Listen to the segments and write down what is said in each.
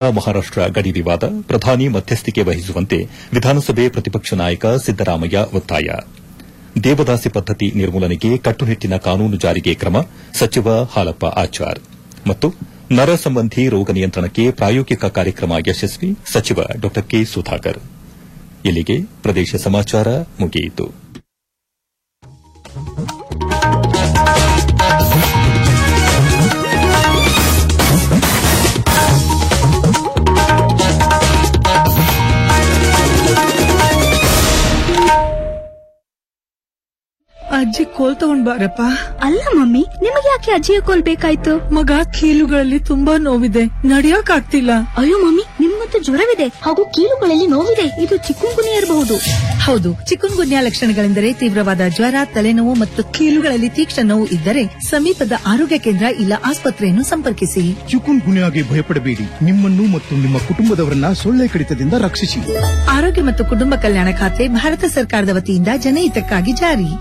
ಮಹಾರಾಷ್ಟ ಗಡಿ ವಿವಾದ ಪ್ರಧಾನಿ ಮಧ್ಯಸ್ಥಿಕೆ ವಹಿಸುವಂತೆ ವಿಧಾನಸಭೆ ಪ್ರತಿಪಕ್ಷ ನಾಯಕ ಸಿದ್ದರಾಮಯ್ಯ ಒತ್ತಾಯ ದೇವದಾಸಿ ಪದ್ದತಿ ನಿರ್ಮೂಲನೆಗೆ ಕಟ್ಟುನಿಟ್ಟಿನ ಕಾನೂನು ಜಾರಿಗೆ ಕ್ರಮ ಸಚಿವ ಹಾಲಪ್ಪ ಆಚಾರ್ ಮತ್ತು ನರ ಸಂಬಂಧಿ ರೋಗ ನಿಯಂತ್ರಣಕ್ಕೆ ಪ್ರಾಯೋಗಿಕ ಕಾರ್ಯಕ್ರಮ ಯಶಸ್ವಿ ಸಚಿವ ಡಾ ಕೆ ಸುಧಾಕರ್ ಇಲ್ಲಿಗೆ ಪ್ರದೇಶ ಸಮಾಚಾರ ಮುಗಿಯಿತು ಅಜ್ಜಿ ಕೋಲ್ ತಗೊಂಡ್ ಬಾರಪ್ಪ ಅಲ್ಲ ಮಮ್ಮಿ ನಿಮಗೆ ಯಾಕೆ ಅಜ್ಜಿಯ ಕೋಲ್ ಬೇಕಾಯ್ತು ಮಗ ಕೀಲುಗಳಲ್ಲಿ ತುಂಬಾ ನೋವಿದೆ ನಡಿಯಕ್ ಆಗ್ತಿಲ್ಲ ಅಯ್ಯೋ ಮಮ್ಮಿ ನಿಮ್ಮಂತೂ ಜ್ವರವಿದೆ ಹಾಗೂ ಕೀಲುಗಳಲ್ಲಿ ನೋವಿದೆ ಇದು ಚಿಕ್ಕುಂಗುನಿ ಇರಬಹುದು ಹೌದು ಚಿಕುನ್ ಗುನ್ಯಾ ಲಕ್ಷಣಗಳೆಂದರೆ ತೀವ್ರವಾದ ಜ್ವರ ತಲೆನೋವು ಮತ್ತು ಕೀಲುಗಳಲ್ಲಿ ತೀಕ್ಷ್ಣ ನೋವು ಇದ್ದರೆ ಸಮೀಪದ ಆರೋಗ್ಯ ಕೇಂದ್ರ ಇಲ್ಲ ಆಸ್ಪತ್ರೆಯನ್ನು ಸಂಪರ್ಕಿಸಿ ಚಿಕುನ್ ಗುನ್ಯಾಗೆ ಭಯಪಡಬೇಡಿ ನಿಮ್ಮನ್ನು ಮತ್ತು ನಿಮ್ಮ ಕುಟುಂಬದವರನ್ನ ಸೊಳ್ಳೆ ಕಡಿತದಿಂದ ರಕ್ಷಿಸಿ ಆರೋಗ್ಯ ಮತ್ತು ಕುಟುಂಬ ಕಲ್ಯಾಣ ಖಾತೆ ಭಾರತ ಸರ್ಕಾರದ ವತಿಯಿಂದ ಜನಹಿತಕ್ಕಾಗಿ ಜಾರಿ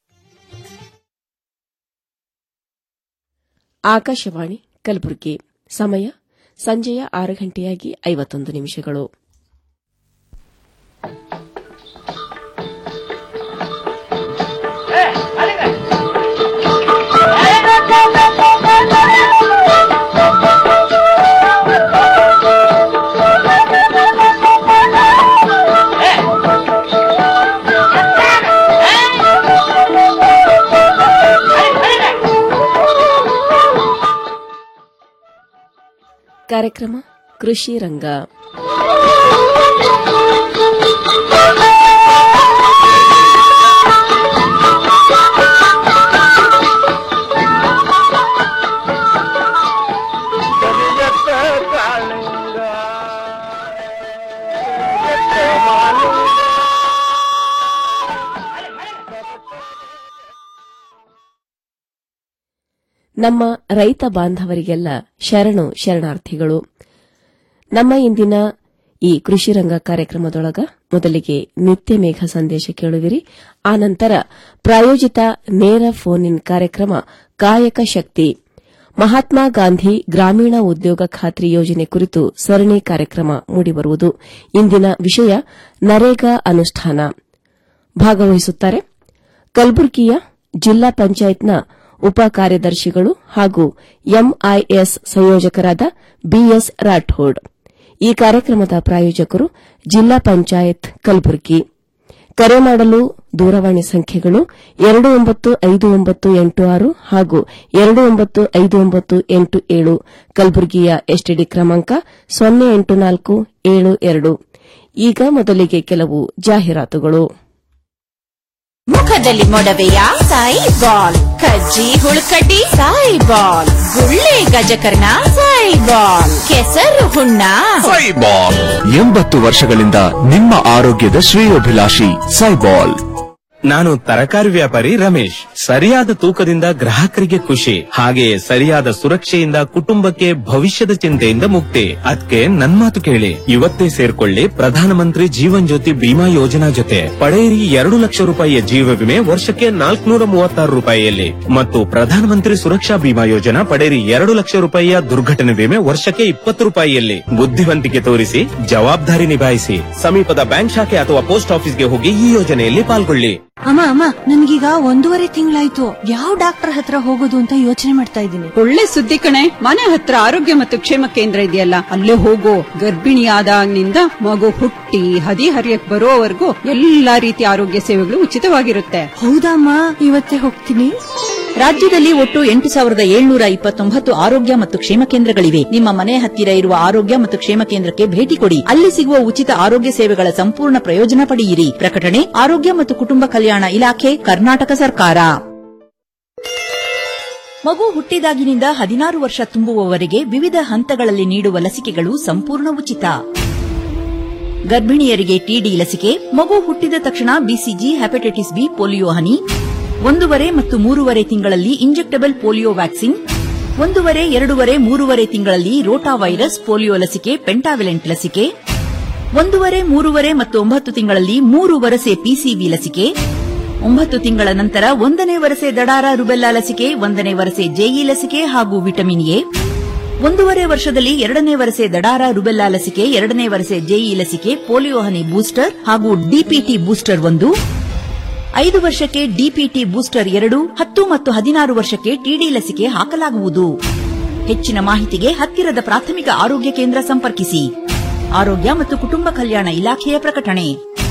ಆಕಾಶವಾಣಿ ಕಲಬುರಗಿ ಸಮಯ ಸಂಜೆಯ ಆರು ಗಂಟೆಯಾಗಿ ಐವತ್ತೊಂದು ನಿಮಿಷಗಳು ಕಾರ್ಯಕ್ರಮ ಕೃಷಿ ರಂಗ ನಮ್ಮ ರೈತ ಬಾಂಧವರಿಗೆಲ್ಲ ಶರಣು ಶರಣಾರ್ಥಿಗಳು ನಮ್ಮ ಇಂದಿನ ಈ ಕೃಷಿ ರಂಗ ಕಾರ್ಯಕ್ರಮದೊಳಗ ಮೊದಲಿಗೆ ನಿತ್ಯ ಮೇಘ ಸಂದೇಶ ಕೇಳುವಿರಿ ಆನಂತರ ಪ್ರಾಯೋಜಿತ ನೇರ ಫೋನ್ ಇನ್ ಕಾರ್ಯಕ್ರಮ ಕಾಯಕ ಶಕ್ತಿ ಮಹಾತ್ಮ ಗಾಂಧಿ ಗ್ರಾಮೀಣ ಉದ್ಯೋಗ ಖಾತ್ರಿ ಯೋಜನೆ ಕುರಿತು ಸರಣಿ ಕಾರ್ಯಕ್ರಮ ಮೂಡಿಬರುವುದು ಇಂದಿನ ವಿಷಯ ನರೇಗಾ ಅನುಷ್ಠಾನ ಭಾಗವಹಿಸುತ್ತಾರೆ ಕಲಬುರಗಿಯ ಜಿಲ್ಲಾ ಪಂಚಾಯತ್ನ ಉಪ ಕಾರ್ಯದರ್ಶಿಗಳು ಹಾಗೂ ಎಂಐಎಸ್ ಸಂಯೋಜಕರಾದ ಬಿಎಸ್ ರಾಠೋಡ್ ಈ ಕಾರ್ಯಕ್ರಮದ ಪ್ರಾಯೋಜಕರು ಜಿಲ್ಲಾ ಪಂಚಾಯತ್ ಕಲಬುರಗಿ ಕರೆ ಮಾಡಲು ದೂರವಾಣಿ ಸಂಖ್ಯೆಗಳು ಎರಡು ಒಂಬತ್ತು ಐದು ಒಂಬತ್ತು ಎಂಟು ಆರು ಹಾಗೂ ಎರಡು ಒಂಬತ್ತು ಐದು ಒಂಬತ್ತು ಎಂಟು ಏಳು ಕಲಬುರಗಿಯ ಎಸ್ಟಿಡಿ ಕ್ರಮಾಂಕ ಸೊನ್ನೆ ಎಂಟು ನಾಲ್ಕು ಏಳು ಎರಡು ಈಗ ಮೊದಲಿಗೆ ಕೆಲವು ಜಾಹೀರಾತುಗಳು ಮುಖದಲ್ಲಿ ಮೊಡವೆಯ ಸಾಯಿ ಬಾಲ್ ಕಜ್ಜಿ ಹುಳುಕಡ್ಡಿ ಸಾಯಿ ಬಾಲ್ ಗುಳ್ಳೆ ಗಜಕರ್ಣ ಸಾಯಿ ಬಾಲ್ ಕೆಸರು ಹುಣ್ಣ ಸೈಬಾಲ್ ಎಂಬತ್ತು ವರ್ಷಗಳಿಂದ ನಿಮ್ಮ ಆರೋಗ್ಯದ ಶ್ರೇಯೋಭಿಲಾಷಿ ಸೈಬಾಲ್ ನಾನು ತರಕಾರಿ ವ್ಯಾಪಾರಿ ರಮೇಶ್ ಸರಿಯಾದ ತೂಕದಿಂದ ಗ್ರಾಹಕರಿಗೆ ಖುಷಿ ಹಾಗೆಯೇ ಸರಿಯಾದ ಸುರಕ್ಷೆಯಿಂದ ಕುಟುಂಬಕ್ಕೆ ಭವಿಷ್ಯದ ಚಿಂತೆಯಿಂದ ಮುಕ್ತಿ ಅದಕ್ಕೆ ನನ್ ಮಾತು ಕೇಳಿ ಇವತ್ತೇ ಸೇರ್ಕೊಳ್ಳಿ ಪ್ರಧಾನಮಂತ್ರಿ ಜೀವನ್ ಜ್ಯೋತಿ ಬಿಮಾ ಯೋಜನಾ ಜೊತೆ ಪಡೆಯಿರಿ ಎರಡು ಲಕ್ಷ ರೂಪಾಯಿಯ ಜೀವ ವಿಮೆ ವರ್ಷಕ್ಕೆ ನಾಲ್ಕುನೂರ ಮೂವತ್ತಾರು ರೂಪಾಯಿಯಲ್ಲಿ ಮತ್ತು ಪ್ರಧಾನಮಂತ್ರಿ ಸುರಕ್ಷಾ ಬಿಮಾ ಯೋಜನಾ ಪಡೆಯಿರಿ ಎರಡು ಲಕ್ಷ ರೂಪಾಯಿಯ ದುರ್ಘಟನೆ ವಿಮೆ ವರ್ಷಕ್ಕೆ ಇಪ್ಪತ್ತು ರೂಪಾಯಿಯಲ್ಲಿ ಬುದ್ಧಿವಂತಿಕೆ ತೋರಿಸಿ ಜವಾಬ್ದಾರಿ ನಿಭಾಯಿಸಿ ಸಮೀಪದ ಬ್ಯಾಂಕ್ ಶಾಖೆ ಅಥವಾ ಪೋಸ್ಟ್ ಆಫೀಸ್ಗೆ ಹೋಗಿ ಈ ಯೋಜನೆಯಲ್ಲಿ ಪಾಲ್ಗೊಳ್ಳಿ ಅಮ್ಮ ಅಮ್ಮ ನನ್ಗೀಗ ಒಂದೂವರೆ ತಿಂಗಳಾಯ್ತು ಯಾವ ಡಾಕ್ಟರ್ ಹತ್ರ ಹೋಗೋದು ಅಂತ ಯೋಚನೆ ಮಾಡ್ತಾ ಇದ್ದೀನಿ ಒಳ್ಳೆ ಸುದ್ದಿ ಕಣೆ ಮನೆ ಹತ್ರ ಆರೋಗ್ಯ ಮತ್ತು ಕ್ಷೇಮ ಕೇಂದ್ರ ಇದೆಯಲ್ಲ ಅಲ್ಲೇ ಹೋಗೋ ಗರ್ಭಿಣಿಯಾದಾಗಿನಿಂದ ಮಗು ಹುಟ್ಟಿ ಹದಿ ಹರಿಯಕ್ ಬರೋವರೆಗೂ ಎಲ್ಲಾ ರೀತಿಯ ಆರೋಗ್ಯ ಸೇವೆಗಳು ಉಚಿತವಾಗಿರುತ್ತೆ ಹೌದಮ್ಮ ಇವತ್ತೇ ಹೋಗ್ತೀನಿ ರಾಜ್ಯದಲ್ಲಿ ಒಟ್ಟು ಎಂಟು ಸಾವಿರದ ಏಳ್ನೂರ ಇಪ್ಪತ್ತೊಂಬತ್ತು ಆರೋಗ್ಯ ಮತ್ತು ಕ್ಷೇಮ ಕೇಂದ್ರಗಳಿವೆ ನಿಮ್ಮ ಮನೆ ಹತ್ತಿರ ಇರುವ ಆರೋಗ್ಯ ಮತ್ತು ಕ್ಷೇಮ ಕೇಂದ್ರಕ್ಕೆ ಭೇಟಿ ಕೊಡಿ ಅಲ್ಲಿ ಸಿಗುವ ಉಚಿತ ಆರೋಗ್ಯ ಸೇವೆಗಳ ಸಂಪೂರ್ಣ ಪ್ರಯೋಜನ ಪಡೆಯಿರಿ ಪ್ರಕಟಣೆ ಆರೋಗ್ಯ ಮತ್ತು ಕುಟುಂಬ ಕಲ್ಯಾಣ ಇಲಾಖೆ ಕರ್ನಾಟಕ ಸರ್ಕಾರ ಮಗು ಹುಟ್ಟಿದಾಗಿನಿಂದ ಹದಿನಾರು ವರ್ಷ ತುಂಬುವವರೆಗೆ ವಿವಿಧ ಹಂತಗಳಲ್ಲಿ ನೀಡುವ ಲಸಿಕೆಗಳು ಸಂಪೂರ್ಣ ಉಚಿತ ಗರ್ಭಿಣಿಯರಿಗೆ ಟಿಡಿ ಲಸಿಕೆ ಮಗು ಹುಟ್ಟಿದ ತಕ್ಷಣ ಬಿಸಿಜಿ ಹೆಪಟೈಟಿಸ್ ಬಿ ಪೋಲಿಯೋ ಹನಿ ಒಂದೂವರೆ ಮತ್ತು ಮೂರುವರೆ ತಿಂಗಳಲ್ಲಿ ಇಂಜೆಕ್ಟಬಲ್ ಪೋಲಿಯೋ ವ್ಯಾಕ್ಸಿನ್ ಒಂದೂವರೆ ಎರಡೂವರೆ ಮೂರುವರೆ ತಿಂಗಳಲ್ಲಿ ರೋಟಾ ವೈರಸ್ ಪೋಲಿಯೋ ಲಸಿಕೆ ಪೆಂಟಾವಿಲೆಂಟ್ ಲಸಿಕೆ ಒಂದೂವರೆ ಮೂರುವರೆ ಮತ್ತು ಒಂಬತ್ತು ತಿಂಗಳಲ್ಲಿ ಮೂರು ವರಸೆ ಪಿಸಿಬಿ ಲಸಿಕೆ ಒಂಬತ್ತು ತಿಂಗಳ ನಂತರ ಒಂದನೇ ವರಸೆ ದಡಾರ ರುಬೆಲ್ಲಾ ಲಸಿಕೆ ಒಂದನೇ ವರಸೆ ಜೆಇ ಲಸಿಕೆ ಹಾಗೂ ವಿಟಮಿನ್ ಎ ಒಂದೂವರೆ ವರ್ಷದಲ್ಲಿ ಎರಡನೇ ವರಸೆ ದಡಾರ ರುಬೆಲ್ಲಾ ಲಸಿಕೆ ಎರಡನೇ ವರಸೆ ಜೆಇ ಲಸಿಕೆ ಪೋಲಿಯೋ ಹನಿ ಬೂಸ್ಟರ್ ಹಾಗೂ ಡಿಪಿಟಿ ಬೂಸ್ಟರ್ ಒಂದು ಐದು ವರ್ಷಕ್ಕೆ ಡಿಪಿಟಿ ಬೂಸ್ಟರ್ ಎರಡು ಹತ್ತು ಮತ್ತು ಹದಿನಾರು ವರ್ಷಕ್ಕೆ ಟಿಡಿ ಲಸಿಕೆ ಹಾಕಲಾಗುವುದು ಹೆಚ್ಚಿನ ಮಾಹಿತಿಗೆ ಹತ್ತಿರದ ಪ್ರಾಥಮಿಕ ಆರೋಗ್ಯ ಕೇಂದ್ರ ಸಂಪರ್ಕಿಸಿ ಆರೋಗ್ಯ ಮತ್ತು ಕುಟುಂಬ ಕಲ್ಯಾಣ ಇಲಾಖೆಯ ಪ್ರಕಟಣೆ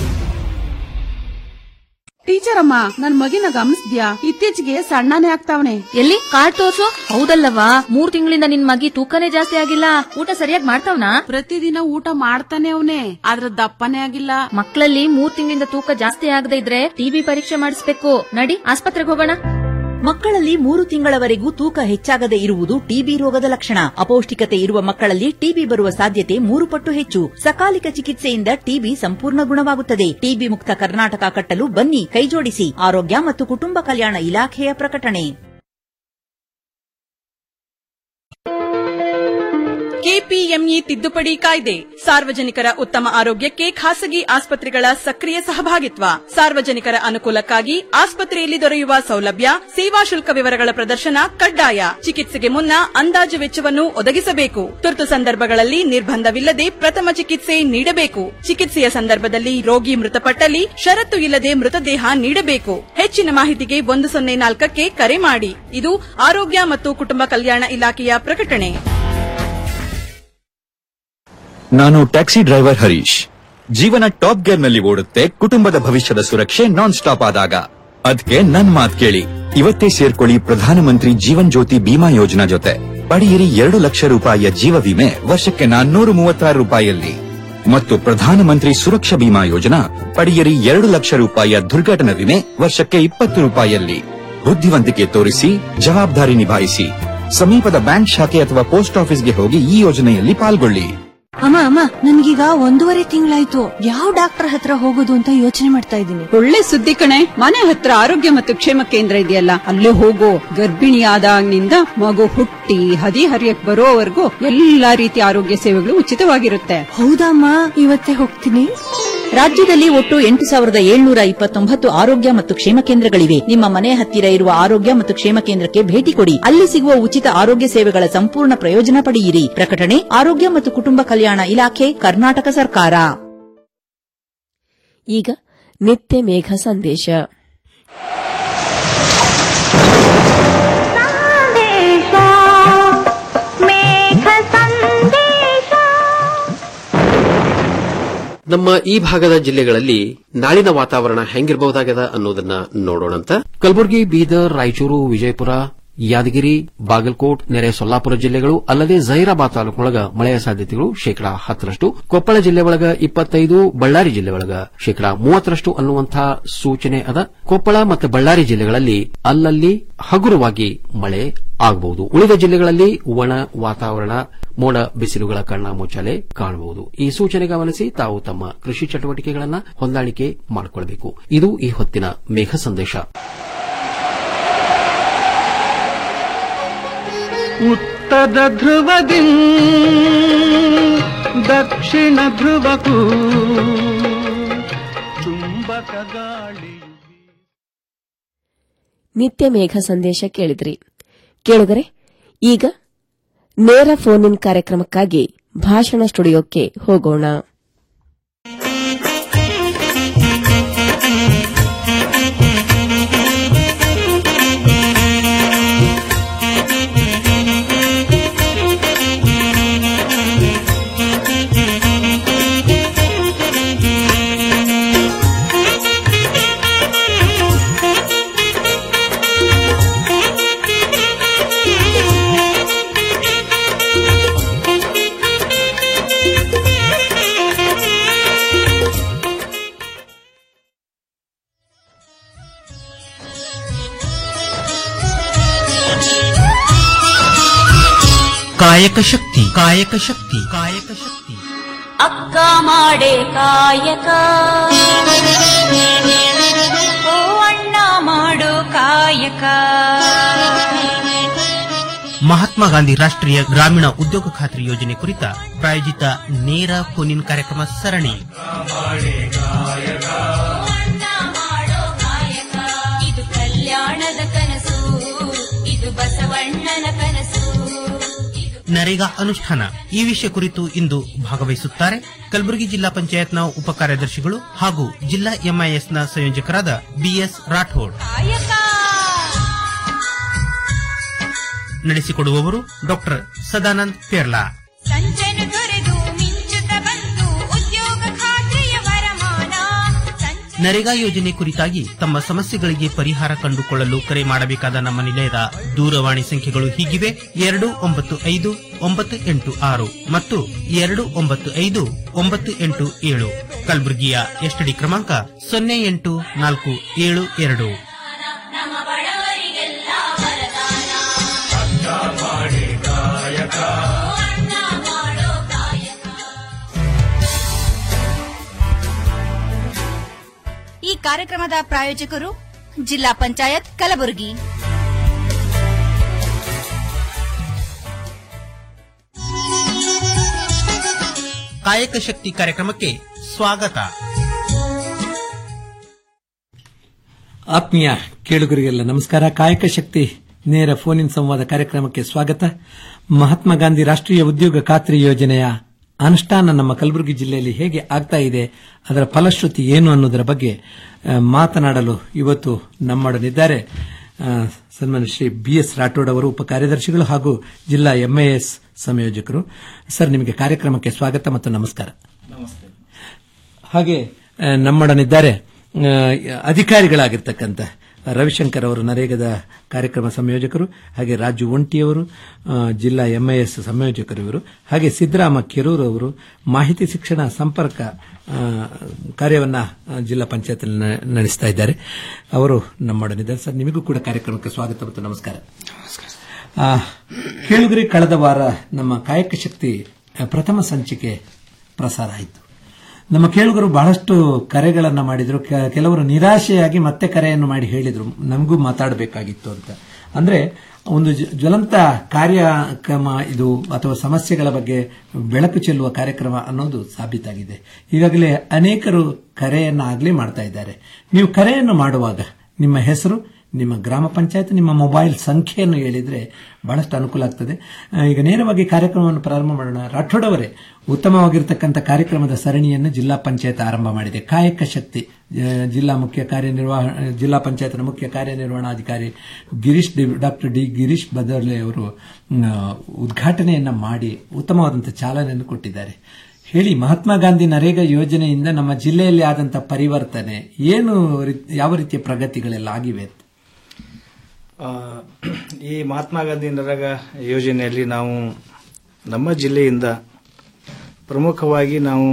ಟೀಚರ್ ಅಮ್ಮ ನನ್ ಮಗಿನ ಗಮನಿಸ್ದ್ಯಾ ಇತ್ತೀಚೆಗೆ ಸಣ್ಣನೇ ಆಗ್ತಾವನೆ ಎಲ್ಲಿ ಕಾರ್ಡ್ ತೋರ್ಸು ಹೌದಲ್ಲವಾ ಮೂರ್ ತಿಂಗಳಿಂದ ನಿನ್ ಮಗಿ ತೂಕನೇ ಜಾಸ್ತಿ ಆಗಿಲ್ಲ ಊಟ ಸರಿಯಾಗಿ ಮಾಡ್ತಾವ್ನಾ ಪ್ರತಿದಿನ ಊಟ ಮಾಡ್ತಾನೆ ಅವನೇ ಆದ್ರ ದಪ್ಪನೇ ಆಗಿಲ್ಲ ಮಕ್ಕಳಲ್ಲಿ ಮೂರ್ ತಿಂಗಳಿಂದ ತೂಕ ಜಾಸ್ತಿ ಆಗದೆ ಇದ್ರೆ ಟಿಬಿ ಪರೀಕ್ಷೆ ಮಾಡಿಸ್ಬೇಕು ನಡಿ ಆಸ್ಪತ್ರೆಗೆ ಹೋಗೋಣ ಮಕ್ಕಳಲ್ಲಿ ಮೂರು ತಿಂಗಳವರೆಗೂ ತೂಕ ಹೆಚ್ಚಾಗದೆ ಇರುವುದು ಟಿಬಿ ರೋಗದ ಲಕ್ಷಣ ಅಪೌಷ್ಟಿಕತೆ ಇರುವ ಮಕ್ಕಳಲ್ಲಿ ಟಿಬಿ ಬರುವ ಸಾಧ್ಯತೆ ಮೂರು ಪಟ್ಟು ಹೆಚ್ಚು ಸಕಾಲಿಕ ಚಿಕಿತ್ಸೆಯಿಂದ ಟಿಬಿ ಸಂಪೂರ್ಣ ಗುಣವಾಗುತ್ತದೆ ಟಿಬಿ ಮುಕ್ತ ಕರ್ನಾಟಕ ಕಟ್ಟಲು ಬನ್ನಿ ಕೈಜೋಡಿಸಿ ಆರೋಗ್ಯ ಮತ್ತು ಕುಟುಂಬ ಕಲ್ಯಾಣ ಇಲಾಖೆಯ ಪ್ರಕಟಣೆ ಕೆಪಿಎಂಇ ತಿದ್ದುಪಡಿ ಕಾಯ್ದೆ ಸಾರ್ವಜನಿಕರ ಉತ್ತಮ ಆರೋಗ್ಯಕ್ಕೆ ಖಾಸಗಿ ಆಸ್ಪತ್ರೆಗಳ ಸಕ್ರಿಯ ಸಹಭಾಗಿತ್ವ ಸಾರ್ವಜನಿಕರ ಅನುಕೂಲಕ್ಕಾಗಿ ಆಸ್ಪತ್ರೆಯಲ್ಲಿ ದೊರೆಯುವ ಸೌಲಭ್ಯ ಸೇವಾ ಶುಲ್ಕ ವಿವರಗಳ ಪ್ರದರ್ಶನ ಕಡ್ಡಾಯ ಚಿಕಿತ್ಸೆಗೆ ಮುನ್ನ ಅಂದಾಜು ವೆಚ್ಚವನ್ನು ಒದಗಿಸಬೇಕು ತುರ್ತು ಸಂದರ್ಭಗಳಲ್ಲಿ ನಿರ್ಬಂಧವಿಲ್ಲದೆ ಪ್ರಥಮ ಚಿಕಿತ್ಸೆ ನೀಡಬೇಕು ಚಿಕಿತ್ಸೆಯ ಸಂದರ್ಭದಲ್ಲಿ ರೋಗಿ ಮೃತಪಟ್ಟಲ್ಲಿ ಷರತ್ತು ಇಲ್ಲದೆ ಮೃತದೇಹ ನೀಡಬೇಕು ಹೆಚ್ಚಿನ ಮಾಹಿತಿಗೆ ಒಂದು ಸೊನ್ನೆ ನಾಲ್ಕಕ್ಕೆ ಕರೆ ಮಾಡಿ ಇದು ಆರೋಗ್ಯ ಮತ್ತು ಕುಟುಂಬ ಕಲ್ಯಾಣ ಇಲಾಖೆಯ ಪ್ರಕಟಣೆ ನಾನು ಟ್ಯಾಕ್ಸಿ ಡ್ರೈವರ್ ಹರೀಶ್ ಜೀವನ ಟಾಪ್ ಗೇರ್ ನಲ್ಲಿ ಓಡುತ್ತೆ ಕುಟುಂಬದ ಭವಿಷ್ಯದ ಸುರಕ್ಷೆ ನಾನ್ ಸ್ಟಾಪ್ ಆದಾಗ ಅದಕ್ಕೆ ನನ್ ಮಾತ್ ಕೇಳಿ ಇವತ್ತೇ ಸೇರ್ಕೊಳ್ಳಿ ಪ್ರಧಾನಮಂತ್ರಿ ಜೀವನ್ ಜ್ಯೋತಿ ಬಿಮಾ ಯೋಜನಾ ಜೊತೆ ಪಡೆಯಿರಿ ಎರಡು ಲಕ್ಷ ರೂಪಾಯಿಯ ಜೀವ ವಿಮೆ ವರ್ಷಕ್ಕೆ ನಾನ್ನೂರು ಮೂವತ್ತಾರು ರೂಪಾಯಿಯಲ್ಲಿ ಮತ್ತು ಪ್ರಧಾನಮಂತ್ರಿ ಸುರಕ್ಷಾ ಬಿಮಾ ಯೋಜನಾ ಪಡೆಯಿರಿ ಎರಡು ಲಕ್ಷ ರೂಪಾಯಿಯ ದುರ್ಘಟನಾ ವಿಮೆ ವರ್ಷಕ್ಕೆ ಇಪ್ಪತ್ತು ರೂಪಾಯಿಯಲ್ಲಿ ಬುದ್ಧಿವಂತಿಕೆ ತೋರಿಸಿ ಜವಾಬ್ದಾರಿ ನಿಭಾಯಿಸಿ ಸಮೀಪದ ಬ್ಯಾಂಕ್ ಶಾಖೆ ಅಥವಾ ಪೋಸ್ಟ್ ಆಫೀಸ್ಗೆ ಹೋಗಿ ಈ ಯೋಜನೆಯಲ್ಲಿ ಪಾಲ್ಗೊಳ್ಳಿ ಅಮ್ಮ ಅಮ್ಮ ನನ್ಗೀಗ ಒಂದೂವರೆ ತಿಂಗಳಾಯ್ತು ಯಾವ ಡಾಕ್ಟರ್ ಹತ್ರ ಹೋಗೋದು ಅಂತ ಯೋಚನೆ ಮಾಡ್ತಾ ಇದ್ದೀನಿ ಒಳ್ಳೆ ಸುದ್ದಿ ಕಣೆ ಮನೆ ಹತ್ರ ಆರೋಗ್ಯ ಮತ್ತು ಕ್ಷೇಮ ಕೇಂದ್ರ ಇದೆಯಲ್ಲ ಅಲ್ಲೇ ಹೋಗೋ ಗರ್ಭಿಣಿಯಾದಾಗಿನಿಂದ ಮಗು ಹುಟ್ಟಿ ಹದಿ ಹರಿಯಕ್ ಬರೋವರೆಗೂ ಎಲ್ಲಾ ರೀತಿಯ ಆರೋಗ್ಯ ಸೇವೆಗಳು ಉಚಿತವಾಗಿರುತ್ತೆ ಹೌದಮ್ಮ ಇವತ್ತೇ ಹೋಗ್ತೀನಿ ರಾಜ್ಯದಲ್ಲಿ ಒಟ್ಟು ಎಂಟು ಸಾವಿರದ ಏಳ್ನೂರ ಇಪ್ಪತ್ತೊಂಬತ್ತು ಆರೋಗ್ಯ ಮತ್ತು ಕ್ಷೇಮ ಕೇಂದ್ರಗಳಿವೆ ನಿಮ್ಮ ಮನೆ ಹತ್ತಿರ ಇರುವ ಆರೋಗ್ಯ ಮತ್ತು ಕ್ಷೇಮ ಕೇಂದ್ರಕ್ಕೆ ಭೇಟಿ ಕೊಡಿ ಅಲ್ಲಿ ಸಿಗುವ ಉಚಿತ ಆರೋಗ್ಯ ಸೇವೆಗಳ ಸಂಪೂರ್ಣ ಪ್ರಯೋಜನ ಪಡೆಯಿರಿ ಪ್ರಕಟಣೆ ಆರೋಗ್ಯ ಮತ್ತು ಕುಟುಂಬ ಕಲ್ಯಾಣ ಇಲಾಖೆ ಕರ್ನಾಟಕ ಸರ್ಕಾರ ಈಗ ನಿತ್ಯ ಮೇಘ ಸಂದೇಶ ನಮ್ಮ ಈ ಭಾಗದ ಜಿಲ್ಲೆಗಳಲ್ಲಿ ನಾಳಿನ ವಾತಾವರಣ ಹೆಂಗಿರಬಹುದಾಗದ ಅನ್ನೋದನ್ನ ನೋಡೋಣಂತ ಕಲಬುರಗಿ ಬೀದರ್ ರಾಯಚೂರು ವಿಜಯಪುರ ಯಾದಗಿರಿ ಬಾಗಲಕೋಟ್ ನೆರೆ ಸೊಲ್ಲಾಪುರ ಜಿಲ್ಲೆಗಳು ಅಲ್ಲದೆ ಜಹೀರಾಬಾದ್ ತಾಲೂಕಿನೊಳಗ ಮಳೆಯ ಸಾಧ್ಯತೆಗಳು ಶೇಕಡಾ ಹತ್ತರಷ್ಟು ಕೊಪ್ಪಳ ಜಿಲ್ಲೆ ಒಳಗ ಇಪ್ಪತ್ತೈದು ಬಳ್ಳಾರಿ ಜಿಲ್ಲೆ ಒಳಗ ಶೇಕಡಾ ಮೂವತ್ತರಷ್ಟು ಅನ್ನುವಂತಹ ಸೂಚನೆ ಅದ ಕೊಪ್ಪಳ ಮತ್ತು ಬಳ್ಳಾರಿ ಜಿಲ್ಲೆಗಳಲ್ಲಿ ಅಲ್ಲಲ್ಲಿ ಹಗುರವಾಗಿ ಮಳೆ ಆಗಬಹುದು ಉಳಿದ ಜಿಲ್ಲೆಗಳಲ್ಲಿ ಒಣ ವಾತಾವರಣ ಮೋಡ ಬಿಸಿಲುಗಳ ಕಣ್ಣ ಮುಚ್ಚಾಲೆ ಕಾಣಬಹುದು ಈ ಸೂಚನೆ ಗಮನಿಸಿ ತಾವು ತಮ್ಮ ಕೃಷಿ ಚಟುವಟಿಕೆಗಳನ್ನು ಹೊಂದಾಣಿಕೆ ಮಾಡಿಕೊಳ್ಳಬೇಕು ಇದು ಈ ಹೊತ್ತಿನ ಮೇಘ ಸಂದೇಶ ಉತ್ತರ ಧ್ರುವದಿ ದಕ್ಷಿಣ ಧ್ರುವಕ್ಕೂ ಚುಂಬಕ ಗಾಳಿ ನಿತ್ಯ ಮೇಘ ಸಂದೇಶ ಕೇಳಿದ್ರಿ ಕೇಳುಗರೆ ಈಗ ನೇರ ಫೋನ್ ಇನ್ ಕಾರ್ಯಕ್ರಮಕ್ಕಾಗಿ ಭಾಷಣ ಸ್ಟುಡಿಯೋಕ್ಕೆ ಹೋಗೋಣ ಕಾಯಕ ಶಕ್ತಿ ಕಾಯಕ ಶಕ್ತಿ ಕಾಯಕ ಶಕ್ತಿ ಅಕ್ಕ ಮಾಡೆ ಕಾಯಕ ಓ ಅಣ್ಣ ಮಾಡು ಕಾಯಕ ಮಹಾತ್ಮ ಗಾಂಧಿ ರಾಷ್ಟ್ರೀಯ ಗ್ರಾಮೀಣ ಉದ್ಯೋಗ ಖಾತ್ರಿ ಯೋಜನೆ ಕುರಿತ ಪ್ರಾಯೋಜಿತ ನೇರ ಫೋನ್ ಇನ್ ಕಾರ್ಯಕ್ರಮ ಸರಣಿ ಇದು ಕಲ್ಯಾಣದ ಕನಸು ಇದು ಬಸವಣ್ಣನ ಕನಸು ನರೇಗಾ ಅನುಷ್ಠಾನ ಈ ವಿಷಯ ಕುರಿತು ಇಂದು ಭಾಗವಹಿಸುತ್ತಾರೆ ಕಲಬುರಗಿ ಜಿಲ್ಲಾ ಪಂಚಾಯತ್ನ ಉಪ ಕಾರ್ಯದರ್ಶಿಗಳು ಹಾಗೂ ಜಿಲ್ಲಾ ಎಂಐಎಸ್ನ ಸಂಯೋಜಕರಾದ ಬಿಎಸ್ ರಾಠೋಡ್ ನಡೆಸಿಕೊಡುವವರು ಡಾಕ್ಟರ್ ಸದಾನಂದ್ ಪೇರ್ಲಾ ಸಂಚನು ತೊರೆದು ಮಿಂಚುತ್ತ ಬಂದು ಉದ್ಯೋಗ ಖಾತ್ರಿಯ ವರಮಾನ ನರೇಗಾ ಯೋಜನೆ ಕುರಿತಾಗಿ ತಮ್ಮ ಸಮಸ್ಯೆಗಳಿಗೆ ಪರಿಹಾರ ಕಂಡುಕೊಳ್ಳಲು ಕರೆ ಮಾಡಬೇಕಾದ ನಮ್ಮ ನಿಲಯದ ದೂರವಾಣಿ ಸಂಖ್ಯೆಗಳು ಹೀಗಿವೆ ಎರಡು ಒಂಬತ್ತು ಐದು ಒಂಬತ್ತು ಎಂಟು ಆರು ಮತ್ತು ಎರಡು ಒಂಬತ್ತು ಐದು ಒಂಬತ್ತು ಎಂಟು ಏಳು ಕಲಬುರಗಿಯ ಎಸ್ಟಿಡಿ ಕ್ರಮಾಂಕ ಸೊನ್ನೆ ಎಂಟು ನಾಲ್ಕು ಏಳು ಎರಡು ನಮ್ಮ ಬಡವರಿಗೆಲ್ಲ ವರದಾನ ಅಣ್ಣ ಮಾಡೋ ಕಾಯಕ ಈ ಕಾರ್ಯಕ್ರಮದ ಪ್ರಾಯೋಜಕರು ಜಿಲ್ಲಾ ಪಂಚಾಯತ್ ಕಲಬುರಗಿ ಕಾಯಕ ಶಕ್ತಿ ಕಾರ್ಯಕ್ರಮಕ್ಕೆ ಸ್ವಾಗತ ಆತ್ಮೀಯ ಕೇಳುಗರಿಗೆಲ್ಲ ನಮಸ್ಕಾರ ಕಾಯಕ ಶಕ್ತಿ ನೇರ ಫೋನ್ ಇನ್ ಸಂವಾದ ಕಾರ್ಯಕ್ರಮಕ್ಕೆ ಸ್ವಾಗತ ಮಹಾತ್ಮ ಗಾಂಧಿ ರಾಷ್ಟ್ರೀಯ ಉದ್ಯೋಗ ಖಾತ್ರಿ ಯೋಜನೆಯ ಅನುಷ್ಠಾನ ನಮ್ಮ ಕಲಬುರಗಿ ಜಿಲ್ಲೆಯಲ್ಲಿ ಹೇಗೆ ಆಗ್ತಾ ಇದೆ ಅದರ ಫಲಶ್ರುತಿ ಏನು ಅನ್ನೋದರ ಬಗ್ಗೆ ಆ, ಮಾತನಾಡಲು ಇವತ್ತು ನಮ್ಮೊಡನಿದ್ದಾರೆ ಆ, ಸನ್ಮಾನ್ಯ ಶ್ರೀ ಬಿ ಎಸ್ ರಾಠೋಡ್ ಅವರು ಉಪ ಕಾರ್ಯದರ್ಶಿಗಳು ಹಾಗೂ ಜಿಲ್ಲಾ ಎಂಎಎಸ್ ಸಂಯೋಜಕರು ಸರ್ ನಿಮಗೆ ಕಾರ್ಯಕ್ರಮಕ್ಕೆ ಸ್ವಾಗತ ಮತ್ತು ನಮಸ್ಕಾರ ಹಾಗೆ ಆ, ನಮ್ಮೊಡನಿದ್ದಾರೆ ಆ, ಅಧಿಕಾರಿಗಳಾಗಿರ್ತಕ್ಕಂಥ ರವಿಶಂಕರ್ ಅವರು ನರೇಗದ ಕಾರ್ಯಕ್ರಮ ಸಂಯೋಜಕರು ಹಾಗೆ ರಾಜು ಒಂಟಿಯವರು ಆ, ಜಿಲ್ಲಾ ಎಂಐಎಸ್ ಸಂಯೋಜಕರು ಇವರು ಹಾಗೆ ಸಿದ್ದರಾಮ ಕೆರೂರು ಅವರು ಮಾಹಿತಿ ಶಿಕ್ಷಣ ಸಂಪರ್ಕ ಆ, ಕಾರ್ಯವನ್ನ ಆ, ಜಿಲ್ಲಾ ಪಂಚಾಯತ್ ನಡೆಸ್ತಾ ಇದ್ದಾರೆ ಅವರು ನಮ್ಮೊಡನಿದ್ದಾರೆ ಸರ್ ನಿಮಗೂ ಕೂಡ ಕಾರ್ಯಕ್ರಮಕ್ಕೆ ಸ್ವಾಗತ ಮತ್ತು ನಮಸ್ಕಾರ ಆ, ಕೇಳುಗರಿ ಕಳೆದ ವಾರ ನಮ್ಮ ಕಾಯಕ ಶಕ್ತಿ ಆ, ಪ್ರಥಮ ಸಂಚಿಕೆ ಪ್ರಸಾರ ಆಯಿತು ನಮ್ಮ ಕೇಳುಗರು ಬಹಳಷ್ಟು ಕರೆಗಳನ್ನ ಮಾಡಿದ್ರು ಕೆ- ಕೆಲವರು ನಿರಾಶೆಯಾಗಿ ಮತ್ತೆ ಕರೆಯನ್ನು ಮಾಡಿ ಹೇಳಿದ್ರು ನಮಗೂ ಮಾತಾಡಬೇಕಾಗಿತ್ತು ಅಂತ ಅಂದ್ರೆ ಒಂದು ಜ- ಜ್ವಲಂತ ಕಾರ್ಯಕ್ರಮ ಇದು ಅಥವಾ ಸಮಸ್ಯೆಗಳ ಬಗ್ಗೆ ಬೆಳಕು ಚೆಲ್ಲುವ ಕಾರ್ಯಕ್ರಮ ಅನ್ನೋದು ಸಾಬೀತಾಗಿದೆ ಈಗಾಗಲೇ ಅನೇಕರು ಕರೆಯನ್ನ ಆಗ್ಲೇ ಮಾಡ್ತಾ ಇದ್ದಾರೆ ನೀವು ಕರೆಯನ್ನು ಮಾಡುವಾಗ ನಿಮ್ಮ ಹೆಸರು ನಿಮ್ಮ ಗ್ರಾಮ ಪಂಚಾಯತ್ ನಿಮ್ಮ ಮೊಬೈಲ್ ಸಂಖ್ಯೆಯನ್ನು ಹೇಳಿದ್ರೆ ಬಹಳಷ್ಟು ಅನುಕೂಲ ಆಗ್ತದೆ ಆ, ಈಗ ನೇರವಾಗಿ ಕಾರ್ಯಕ್ರಮವನ್ನು ಪ್ರಾರಂಭ ಮಾಡೋಣ ರಾಠೋಡ್ ಅವರೇ ಉತ್ತಮವಾಗಿರ್ತಕ್ಕಂಥ ಕಾರ್ಯಕ್ರಮದ ಸರಣಿಯನ್ನು ಜಿಲ್ಲಾ ಪಂಚಾಯತ್ ಆರಂಭ ಮಾಡಿದೆ ಕಾಯಕ ಶಕ್ತಿ ಆ, ಜಿಲ್ಲಾ ಮುಖ್ಯ ಕಾರ್ಯನಿರ್ವಾಹ ಜಿಲ್ಲಾ ಪಂಚಾಯತ್ನ ಮುಖ್ಯ ಕಾರ್ಯನಿರ್ವಹಣಾಧಿಕಾರಿ ಗಿರೀಶ್ ಡಾಕ್ಟರ್ ಡಿ ಗಿರೀಶ್ ಬದರ್ಲೆ ಅವರು ಮ್, ಉದ್ಘಾಟನೆಯನ್ನ ಮಾಡಿ ಉತ್ತಮವಾದಂಥ ಚಾಲನೆಯನ್ನು ಕೊಟ್ಟಿದ್ದಾರೆ ಹೇಳಿ ಮಹಾತ್ಮ ಗಾಂಧಿ ನರೇಗಾ ಯೋಜನೆಯಿಂದ ನಮ್ಮ ಜಿಲ್ಲೆಯಲ್ಲಿ ಆದಂತಹ ಪರಿವರ್ತನೆ ಏನು ರೀ- ಯಾವ ರೀತಿಯ ಪ್ರಗತಿಗಳೆಲ್ಲ ಆಗಿವೆ ಅಂತ? ಆ, ಈ ಮಹಾತ್ಮ ಗಾಂಧಿ ನರೇಗಾ ಯೋಜನೆಯಲ್ಲಿ ನಾವು ನಮ್ಮ ಜಿಲ್ಲೆಯಿಂದ ಪ್ರಮುಖವಾಗಿ ನಾವು